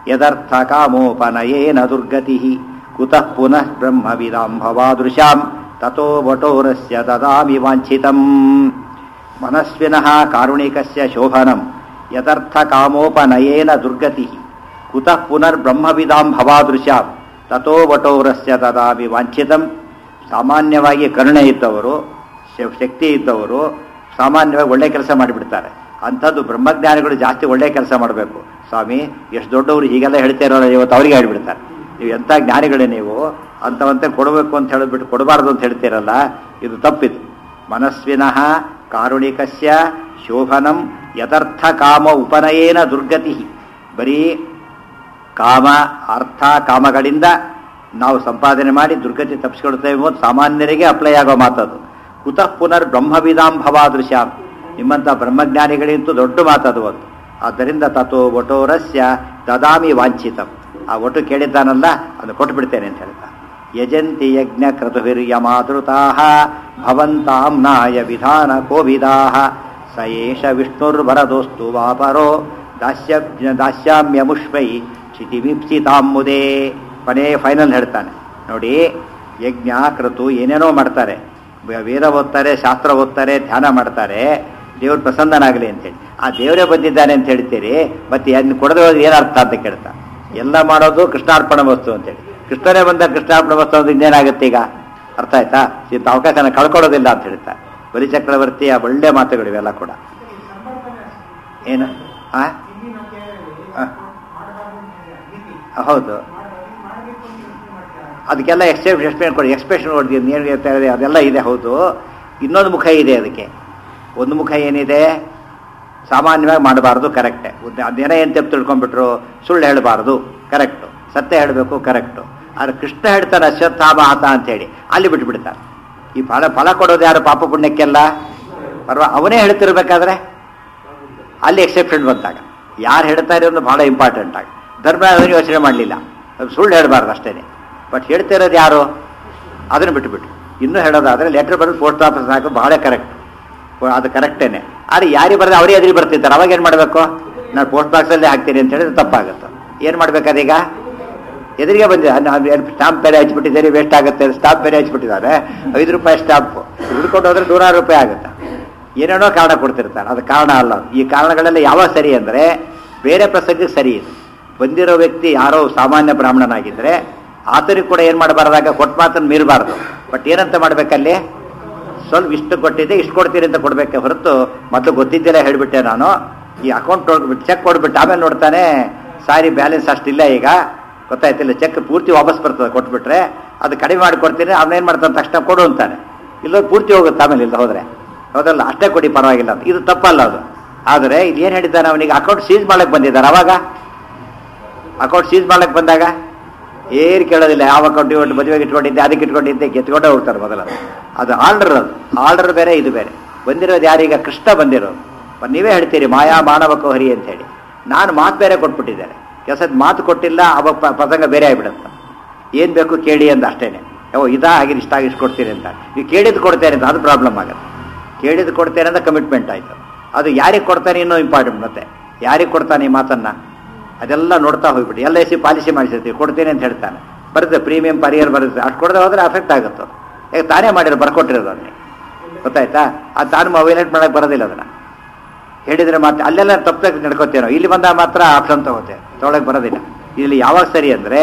ಯದರ್ಥ ಕಾಮೋಪನಯೇನ ದುರ್ಗತಿ ಕುತಃ ಪುನಃ ಬ್ರಹ್ಮವಿದಾಂ ಭವಾದೃಶಾಂ ತಥೋ ವಟೋರಸ್ಯ ದದಾಮಿ ವಾಂಛಿತಂ ಮನಸ್ವಿನಃ ಕಾರುಣಿಕಸ್ಯ ಶೋಭನಂ ಯದರ್ಥ ಕಾಮೋಪನಯೇನ ದುರ್ಗತಿ ಕುತಃ ಪುನರ್ಬ್ರಹ್ಮವಿದಾಂ ಭವಾದೃಶಾಂ ತಥೋ ವಟೋರಸ್ಯ ದದಾಮಿ ವಾಂಛಿತಂ ಸಾಮಾನ್ಯವಾಗಿ ಕರುಣೆ ಇದ್ದವರು ಶ- ಶಕ್ತಿ ಇದ್ದವರು ಸಾಮಾನ್ಯವಾಗಿ ಒಳ್ಳೆ ಕೆಲಸ ಮಾಡಿಬಿಡ್ತಾರೆ ಅಂಥದ್ದು ಬ್ರಹ್ಮಜ್ಞಾನಿಗಳು ಜಾಸ್ತಿ ಒಳ್ಳೆ ಕೆಲಸ ಮಾಡಬೇಕು ಸ್ವಾಮಿ ಎಷ್ಟು ದೊಡ್ಡವರು ಹೀಗೆಲ್ಲ ಹೇಳ್ತಿರೋಲ್ಲ ಇವತ್ತು ಅವರಿಗೆ ಹೇಳ್ಬಿಡ್ತಾರೆ ನೀವು ಎಂಥ ಜ್ಞಾನಿಗಳೇ ನೀವು ಅಂಥವಂತೆ ಕೊಡಬೇಕು ಅಂತ ಹೇಳಿಬಿಟ್ಟು ಕೊಡಬಾರ್ದು ಅಂತ ಹೇಳ್ತೀರಲ್ಲ ಇದು ತಪ್ಪಿದು ಮನಸ್ವಿನಃ ಕಾರುಣಿಕಸ್ಯ ಶೋಭನಂ ಯಥರ್ಥ ಕಾಮ ಉಪನಯೇನ ದುರ್ಗತಿ ಬರೀ ಕಾಮ ಅರ್ಥ ಕಾಮಗಳಿಂದ ನಾವು ಸಂಪಾದನೆ ಮಾಡಿ ದುರ್ಗತಿ ತಪ್ಪಿಸ್ಕೊಳ್ತೇವೆ ಎಂಬುದು ಸಾಮಾನ್ಯರಿಗೆ ಅಪ್ಲೈ ಆಗೋ ಮಾತದು ಕುತಃ ಪುನರ್ ಬ್ರಹ್ಮವಿದಾಂ ಭವಾದೃಶ್ಯಾಂ ನಿಮ್ಮಂಥ ಬ್ರಹ್ಮಜ್ಞಾನಿಗಳಿಂತೂ ದೊಡ್ಡ ಮಾತದು ಒಂದು ಆದ್ದರಿಂದ ತಥೋ ವಟೋರಸ್ಯ ದದಾಮಿ ವಾಂಛಿತಂ ಆ ಒಟ್ಟು ಕೇಳಿದ್ದಾನಲ್ಲ ಅದು ಕೊಟ್ಟು ಬಿಡ್ತೇನೆ ಅಂತ ಹೇಳ್ತಾ ಯಜಂತಿ ಯಜ್ಞ ಕ್ರತುಭಿರ್ಯಮಾತೃತಾ ಭವಂತಾಂ ನಾಯ ವಿಧಾನ ಕೋವಿದಾಹ ಸ ಏಷ ವಿಷ್ಣುರ್ವರದೋಸ್ತು ವಾಪರೋ ದಾಸ್ಯ ದಾಸ್ಯಾಮ್ಯಮುಷ್ಮೈ ಕ್ಷಿತಿಮಿಪ್ಸಿತಾಂ ಮುದೇ ಕೊನೆ ಫೈನಲ್ ಹೇಳ್ತಾನೆ ನೋಡಿ ಯಜ್ಞ ಕ್ರತು ಏನೇನೋ ಮಾಡ್ತಾರೆ ವ- ವೇದ ಓದ್ತಾರೆ ಶಾಸ್ತ್ರ ಓದ್ತಾರೆ ಧ್ಯಾನ ಮಾಡ್ತಾರೆ ದೇವ್ರ ಪ್ರಸನ್ನನಾಗಲಿ ಅಂತೇಳಿ ಆ ದೇವರೇ ಬಂದಿದ್ದಾನೆ ಅಂತ ಹೇಳ್ತೀರಿ ಮತ್ತೆ ಅದನ್ನ ಕೊಡದೆ ಹೋದ್ರೆ ಏನರ್ಥ ಅಂತ ಕೇಳ್ತಾ ಎಲ್ಲ ಮಾಡೋದು ಕೃಷ್ಣಾರ್ಪಣ ವಸ್ತು ಅಂತೇಳಿ ಕೃಷ್ಣನೇ ಬಂದ ಕೃಷ್ಣಾರ್ಪಣ ವಸ್ತು ಅಂದ್ರೆ ಇನ್ನೇನಾಗುತ್ತೆ ಈಗ ಅರ್ಥ ಆಯ್ತಾ ಇಂಥ ಅವಕಾಶನ ಕಳ್ಕೊಳ್ಳೋದಿಲ್ಲ ಅಂತ ಹೇಳ್ತಾರೆ ಬಲಿ ಚಕ್ರವರ್ತಿಯ ಒಳ್ಳೆ ಮಾತುಗಳು ಇವೆಲ್ಲ ಕೂಡ ಏನು ಆ? ಆ. ಹೌದು ಅದಕ್ಕೆಲ್ಲ ಎಕ್ಸ್ಪೆಕ್ಟ್ ಎಕ್ಸ್ಪ್ಲೇನ್ ಕೊಡಿ ಎಕ್ಸ್ಪ್ರೆಷನ್ ಕೊಡಿ ಏನು ಹೇಳ್ತಾ ಇದೆ ಅದೆಲ್ಲ ಇದೆ ಹೌದು ಇನ್ನೊಂದು ಮುಖ ಇದೆ ಅದಕ್ಕೆ ಒಂದು ಮುಖ ಏನಿದೆ ಸಾಮಾನ್ಯವಾಗಿ ಮಾಡಬಾರ್ದು ಕರೆಕ್ಟೇ ಅದೇನೋ ಏನು ತಪ್ಪು ತಿಳ್ಕೊಂಡ್ಬಿಟ್ರು ಸುಳ್ಳು ಹೇಳಬಾರ್ದು ಕರೆಕ್ಟು ಸತ್ಯ ಹೇಳಬೇಕು ಕರೆಕ್ಟು ಆದ್ರೆ ಕೃಷ್ಣ ಹೇಳ್ತಾನೆ ಅಶ್ವತ್ಥಾಮ ಹತ ಅಂತೇಳಿ ಅಲ್ಲಿ ಬಿಟ್ಬಿಡ್ತಾರೆ ಈ ಫಲ ಫಲ ಕೊಡೋದು ಯಾರು ಪಾಪ ಪುಣ್ಯಕ್ಕೆಲ್ಲ ಪರ್ವ ಅವನೇ ಹೇಳ್ತಿರ್ಬೇಕಾದ್ರೆ ಅಲ್ಲಿ ಎಕ್ಸೆಪ್ಷನ್ ಬಂದಾಗ ಯಾರು ಹೇಳ್ತಾ ಇರೋದು ಬಹಳ ಇಂಪಾರ್ಟೆಂಟ್ ಆಗಿ ಧರ್ಮ ಅದನ್ನು ಯೋಚನೆ ಮಾಡಲಿಲ್ಲ ಸುಳ್ಳು ಹೇಳಬಾರ್ದು ಅಷ್ಟೇ ಬಟ್ ಹೇಳ್ತಾ ಇರೋದು ಯಾರು ಅದನ್ನು ಬಿಟ್ಟುಬಿಟ್ಟು ಇನ್ನೂ ಹೇಳೋದಾದ್ರೆ ಲೆಟರ್ ಬರೋದು ಪೋಸ್ಟ್ ಆಫೀಸ್ ಹಾಕೋ ಬಹಳ ಕರೆಕ್ಟ್ ಅದು ಕರೆಕ್ಟೇನೆ ಆದರೆ ಯಾರಿಗೆ ಬರೋದು ಅವರೇ ಎದುರಿ ಬರ್ತಿರ್ತಾರೆ ಅವಾಗ ಏನು ಮಾಡಬೇಕು ನಾನು ಪೋಸ್ಟ್ ಬಾಕ್ಸಲ್ಲೇ ಹಾಕ್ತೀನಿ ಅಂತ ಹೇಳಿದ್ರೆ ತಪ್ಪಾಗುತ್ತೆ ಏನು ಮಾಡ್ಬೇಕದೀಗ ಎದುರಿಗೆ ಬಂದಿದೆ ಸ್ಟಾಂಪ್ ಬೇರೆ ಹಚ್ಬಿಟ್ಟಿದ್ದಾರೆ ವೇಸ್ಟ್ ಆಗುತ್ತೆ ಸ್ಟಾಂಪ್ ಬೇರೆ ಹಚ್ಬಿಟ್ಟಿದ್ದಾರೆ ಐದು ರೂಪಾಯಿ ಸ್ಟಾಂಪು ಹುಡ್ಕೊಂಡು ಹೋದ್ರೆ ನೂರಾರು ರೂಪಾಯಿ ಆಗುತ್ತೆ ಏನೇನೋ ಕಾರಣ ಕೊಡ್ತಿರ್ತಾರೆ ಅದು ಕಾರಣ ಅಲ್ಲ ಈ ಕಾರಣಗಳೆಲ್ಲ ಯಾವಾಗ ಸರಿ ಅಂದರೆ ಬೇರೆ ಪ್ರಸಂಗಕ್ಕೆ ಸರಿ ಇದು ಬಂದಿರೋ ವ್ಯಕ್ತಿ ಯಾರೋ ಸಾಮಾನ್ಯ ಬ್ರಾಹ್ಮಣನಾಗಿದ್ದರೆ ಆತನಿಗೆ ಕೂಡ ಏನು ಮಾಡಬಾರ್ದಾಗ ಕೊಟ್ಟ ಮಾತನ್ನು ಮೀರಬಾರ್ದು ಬಟ್ ಏನಂತ ಮಾಡ್ಬೇಕಲ್ಲಿ ಸ್ವಲ್ಪ ಇಷ್ಟು ಕೊಟ್ಟಿದ್ದೆ ಇಷ್ಟು ಕೊಡ್ತೀರಿ ಅಂತ ಕೊಡ್ಬೇಕೆ ಹೊರತು ಮೊದಲು ಗೊತ್ತಿದ್ದಿಲ್ಲ ಹೇಳಿಬಿಟ್ಟೆ ನಾನು ಈ ಅಕೌಂಟ್ ನೋಡ್ಬಿಟ್ಟು ಚೆಕ್ ಕೊಡ್ಬಿಟ್ಟು ಆಮೇಲೆ ನೋಡ್ತಾನೆ ಸಾರಿ ಬ್ಯಾಲೆನ್ಸ್ ಅಷ್ಟಿಲ್ಲ ಈಗ ಗೊತ್ತಾಯ್ತಿಲ್ಲ ಚೆಕ್ ಪೂರ್ತಿ ವಾಪಸ್ ಬರ್ತದೆ ಕೊಟ್ಬಿಟ್ರೆ ಅದು ಕಡಿಮೆ ಮಾಡಿ ಕೊಡ್ತೀನಿ ಅವನೇನು ಮಾಡ್ತಾನೆ ತಕ್ಷಣ ಕೊಡು ಅಂತಾನೆ ಇಲ್ಲ ಪೂರ್ತಿ ಹೋಗುತ್ತೆ ಆಮೇಲೆ ಇಲ್ಲ ಹೋದ್ರೆ ಹೌದಲ್ಲ ಅಷ್ಟೇ ಕೊಡಿ ಪರವಾಗಿಲ್ಲ ಅಂತ ಇದು ತಪ್ಪಲ್ಲ ಅದು ಆದರೆ ಇದು ಏನು ಹೇಳಿದ್ದಾನೆ ಅವನಿಗೆ ಅಕೌಂಟ್ ಸೀಸ್ ಮಾಡಕ್ಕೆ ಬಂದಿದ್ದಾರೆ ಅವಾಗ ಅಕೌಂಟ್ ಸೀಸ್ ಮಾಡಕ್ಕೆ ಬಂದಾಗ ಏನು ಕೇಳೋದಿಲ್ಲ ಯಾವ ಅಕೌಂಟ್ ಇವತ್ತು ಮದುವೆಗೆ ಇಟ್ಕೊಂಡಿದ್ದೆ ಅದಕ್ಕೆ ಇಟ್ಕೊಂಡಿದ್ದೆ ಗೆತ್ಕೊಂಡೇ ಹೋಗ್ತಾರೆ ಮೊದಲ ಅದು ಆರ್ಡರ್ ಅದು ಆರ್ಡರ್ ಬೇರೆ ಇದು ಬೇರೆ ಬಂದಿರೋದು ಯಾರೀಗ ಕೃಷ್ಣ ಬಂದಿರೋದು ಮತ್ತೆ ನೀವೇ ಹೇಳ್ತೀರಿ ಮಾಯಾ ಮಾನವ ಕೋಹರಿ ಅಂತ ಹೇಳಿ ನಾನು ಮಾತು ಬೇರೆ ಕೊಟ್ಬಿಟ್ಟಿದ್ದೇನೆ ಕೆಲಸದ ಮಾತು ಕೊಟ್ಟಿಲ್ಲ ಅವಾಗ ಪ- ಪ್ರಸಂಗ ಬೇರೆ ಆಗಿಬಿಡುತ್ತೆ ಏನು ಬೇಕು ಕೇಳಿ ಅಂತ ಅಷ್ಟೇನೆ ಓ ಇದಾ ಆಗಿರಿ ಇಷ್ಟ ಆಗಿ ಇಷ್ಟು ಕೊಡ್ತೀನಿ ಅಂತ ನೀವು ಕೇಳಿದ್ದು ಕೊಡ್ತೇನೆ ಅಂತ ಅದು ಪ್ರಾಬ್ಲಮ್ ಆಗುತ್ತೆ ಕೇಳಿದ್ದು ಕೊಡ್ತೇನೆ ಅಂತ ಕಮಿಟ್ಮೆಂಟ್ ಆಯಿತು ಅದು ಯಾರಿಗೆ ಕೊಡ್ತಾನೆ ಇನ್ನೂ ಇಂಪಾರ್ಟೆಂಟ್ ಮತ್ತೆ ಯಾರಿಗೆ ಕೊಡ್ತಾನೆ ಈ ಮಾತನ್ನು ಅದೆಲ್ಲ ನೋಡ್ತಾ ಹೋಗ್ಬಿಟ್ಟು ಎಲ್ ಐ ಸಿ ಪಾಲಿಸಿ ಮಾಡಿಸಿರ್ತೀವಿ ಕೊಡ್ತೀನಿ ಅಂತ ಹೇಳ್ತಾನೆ ಬರುತ್ತೆ ಪ್ರೀಮಿಯಂ ಪರಿಯರ್ ಬರುತ್ತೆ ಅಷ್ಟು ಕೊಡದೆ ಹೋದ್ರೆ ಅಫೆಕ್ಟ್ ಆಗುತ್ತೆ ಅದು. ಯಾಕೆ ತಾನೇ ಮಾಡಿರೋ ಬರ್ಕೊಟ್ಟಿರೋದು ಅಲ್ಲಿ ಗೊತ್ತಾಯ್ತಾ ಅದು ತಾನು ವೈಲೇಟ್ ಮಾಡೋಕ್ಕೆ ಬರೋದಿಲ್ಲ ಅದನ್ನು ಹೇಳಿದರೆ ಮಾತ್ರ ಅಲ್ಲೆಲ್ಲ ತಪ್ಪು ನಡ್ಕೋತೇನೋ ಇಲ್ಲಿ ಬಂದಾಗ ಮಾತ್ರ ಆಪ್ಷನ್ ತಗೋತೇವೆ ತೊಗೊಳಕ್ಕೆ ಬರೋದಿಲ್ಲ ಇಲ್ಲಿ ಯಾವಾಗ ಸರಿ ಅಂದರೆ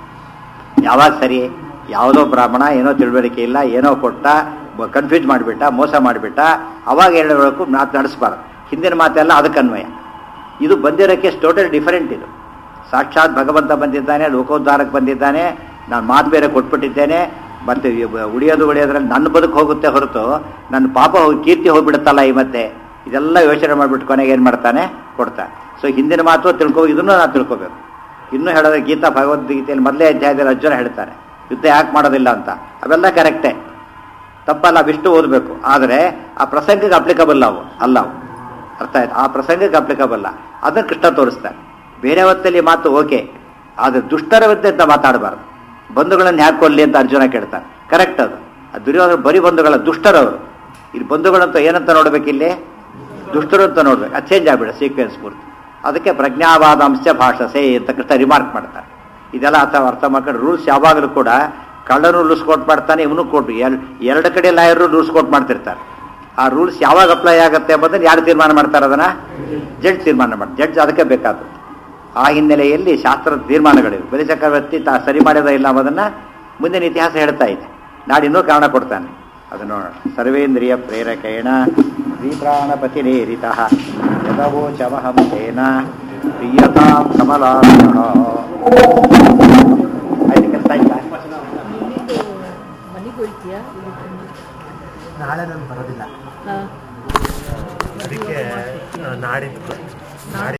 ಯಾವಾಗ ಸರಿ ಯಾವುದೋ ಬ್ರಾಹ್ಮಣ ಏನೋ ತಿಳುವಳಿಕೆ ಇಲ್ಲ ಏನೋ ಕೊಟ್ಟ ಕನ್ಫ್ಯೂಸ್ ಮಾಡಿಬಿಟ್ಟ ಮೋಸ ಮಾಡಿಬಿಟ್ಟ ಅವಾಗ ಹೇಳಬೇಕು ಮಾತು ನಡೆಸ್ಬಾರ್ದು ಹಿಂದಿನ ಮಾತೆಲ್ಲ ಅದಕ್ಕೆ ಅನ್ವಯ ಇದು ಬಂದಿರೋಕ್ಕೆ ಟೋಟಲ್ ಡಿಫರೆಂಟ್ ಇದು ಸಾಕ್ಷಾತ್ ಭಗವಂತ ಬಂದಿದ್ದಾನೆ ಲೋಕೋದ್ಧಾರಕ್ಕೆ ಬಂದಿದ್ದಾನೆ ನಾನು ಮಾತು ಬೇರೆ ಕೊಟ್ಬಿಟ್ಟಿದ್ದೇನೆ ಮತ್ತೆ ಇವ್- ಉಳಿಯೋದು ಉಳಿಯೋದ್ರಲ್ಲಿ ನನ್ನ ಬದುಕು ಹೋಗುತ್ತೆ ಹೊರತು ನನ್ನ ಪಾಪ ಹೋಗಿ ಕೀರ್ತಿ ಹೋಗ್ಬಿಡುತ್ತಲ್ಲ ಈ ಮತ್ತೆ ಇದೆಲ್ಲ ಯೋಚನೆ ಮಾಡಿಬಿಟ್ಟು ಕೊನೆಗೆ ಏನು ಮಾಡ್ತಾನೆ ಕೊಡ್ತಾನೆ ಸೊ ಹಿಂದಿನ ಮಾತು ತಿಳ್ಕೊ ಇದನ್ನು ನಾವು ತಿಳ್ಕೊಬೇಕು ಇನ್ನೂ ಹೇಳೋದ್ರೆ ಗೀತಾ ಭಗವದ್ಗೀತೆಯಲ್ಲಿ ಮೊದಲೇ ಅಧ್ಯಾಯದಲ್ಲಿ ಅರ್ಜುನ ಹೇಳ್ತಾರೆ ಯುದ್ಧ ಯಾಕೆ ಮಾಡೋದಿಲ್ಲ ಅಂತ ಅವೆಲ್ಲ ಕರೆಕ್ಟೇ ತಪ್ಪಲ್ಲ ಅವಿಷ್ಟು ಓದಬೇಕು ಆದರೆ ಆ ಪ್ರಸಂಗಕ್ಕೆ ಅಪ್ಲಿಕಬಲ್ ಅವು ಅಲ್ಲ ಅವು ಅರ್ಥ ಆಯ್ತು ಆ ಪ್ರಸಂಗಕ್ಕೆ ಅಪ್ಲಿಕಬಲ್ ಅದನ್ನು ಕೃಷ್ಣ ತೋರಿಸ್ತಾರೆ ಬೇರೆ ಹೊತ್ತಲ್ಲಿ ಮಾತು ಓಕೆ ಆದರೆ ದುಷ್ಟರ ವಿರುದ್ಧ ಅಂತ ಮಾತಾಡಬಾರ್ದು ಬಂಧುಗಳನ್ನು ಯಾಕೆ ಕೊಲ್ಲಿ ಅಂತ ಅರ್ಜುನ ಕೇಳ್ತಾನೆ ಕರೆಕ್ಟ್ ಅದು ಆ ದುರ್ಯೋಧನ ಬರೀ ಬಂಧುಗಳ ದುಷ್ಟರವರು ಇಲ್ಲಿ ಬಂಧುಗಳಂತ ಏನಂತ ನೋಡ್ಬೇಕಿಲ್ಲಿ ದುಷ್ಟರು ಅಂತ ನೋಡ್ಬೇಕು ಅದು ಚೇಂಜ್ ಆಗ್ಬಿಡ ಸೀಕ್ವೆನ್ಸ್ ಪೂರ್ತಿ ಅದಕ್ಕೆ ಪ್ರಜ್ಞಾವಾದಾಂಶ ಭಾಷಸೆ ಅಂತ ಕೃಷ್ಣ ರಿಮಾರ್ಕ್ ಮಾಡ್ತಾರೆ ಇದೆಲ್ಲ ಅಥವಾ ಅರ್ಥ ಮಾಡ್ಕೊಂಡು ರೂಲ್ಸ್ ಯಾವಾಗಲೂ ಕೂಡ ಕಳ್ಳನು ರೂಲ್ಸ್ ಕೋಟ್ ಮಾಡ್ತಾನೆ ಇವನು ಕೋಟ್ ಎರಡು ಕಡೆ ಲಾಯರು ರೂಲ್ಸ್ ಕೋಟ್ ಮಾಡ್ತಿರ್ತಾರೆ ಆ ರೂಲ್ಸ್ ಯಾವಾಗ ಅಪ್ಲೈ ಆಗುತ್ತೆ ಎಂಬುದನ್ನು ಯಾರು ತೀರ್ಮಾನ ಮಾಡ್ತಾರೆ ಅದನ್ನ ಜಡ್ಜ್ ತೀರ್ಮಾನ ಮಾಡ್ತಾರೆ ಜಡ್ಜ್ ಅದಕ್ಕೆ ಬೇಕಾದದ್ದು ಆ ಹಿನ್ನೆಲೆಯಲ್ಲಿ ಶಾಸ್ತ್ರದ ತೀರ್ಮಾನಗಳಿವೆ ಬಲಿ ಚಕ್ರವರ್ತಿ ತಾ ಸರಿ ಮಾಡಿದ ಇಲ್ಲ ಎಂಬುದನ್ನ ಮುಂದಿನ ಇತಿಹಾಸ ಹೇಳ್ತಾ ಇದೆ ನಾಡಿನ್ನೂ ಕಾರಣ ಕೊಡ್ತಾನೆ ಅದು ನೋಡೋಣ ಸರ್ವೇಂದ್ರಿಯ ಪ್ರೇರಕೇಣ ಶ್ರೀಪ್ರಾಣಪತಿರೇರಿತ ಯದವೋಚಮಹಂ ತೇನ ಪ್ರಿಯತಾಂ ಕಮಲಾಸನ ಆಯ್ತು ಕೆಲಸ ಆಯ್ತಾ ಮನೆಗೆ ಹೋಗ್ತೀಯಾ ನಾಳೆ ನಾನು ಬರೋದಿಲ್ಲ ಹಾಂ ಅದಕ್ಕೆ ನಾಡಿದ್ದು ನಾಡಿ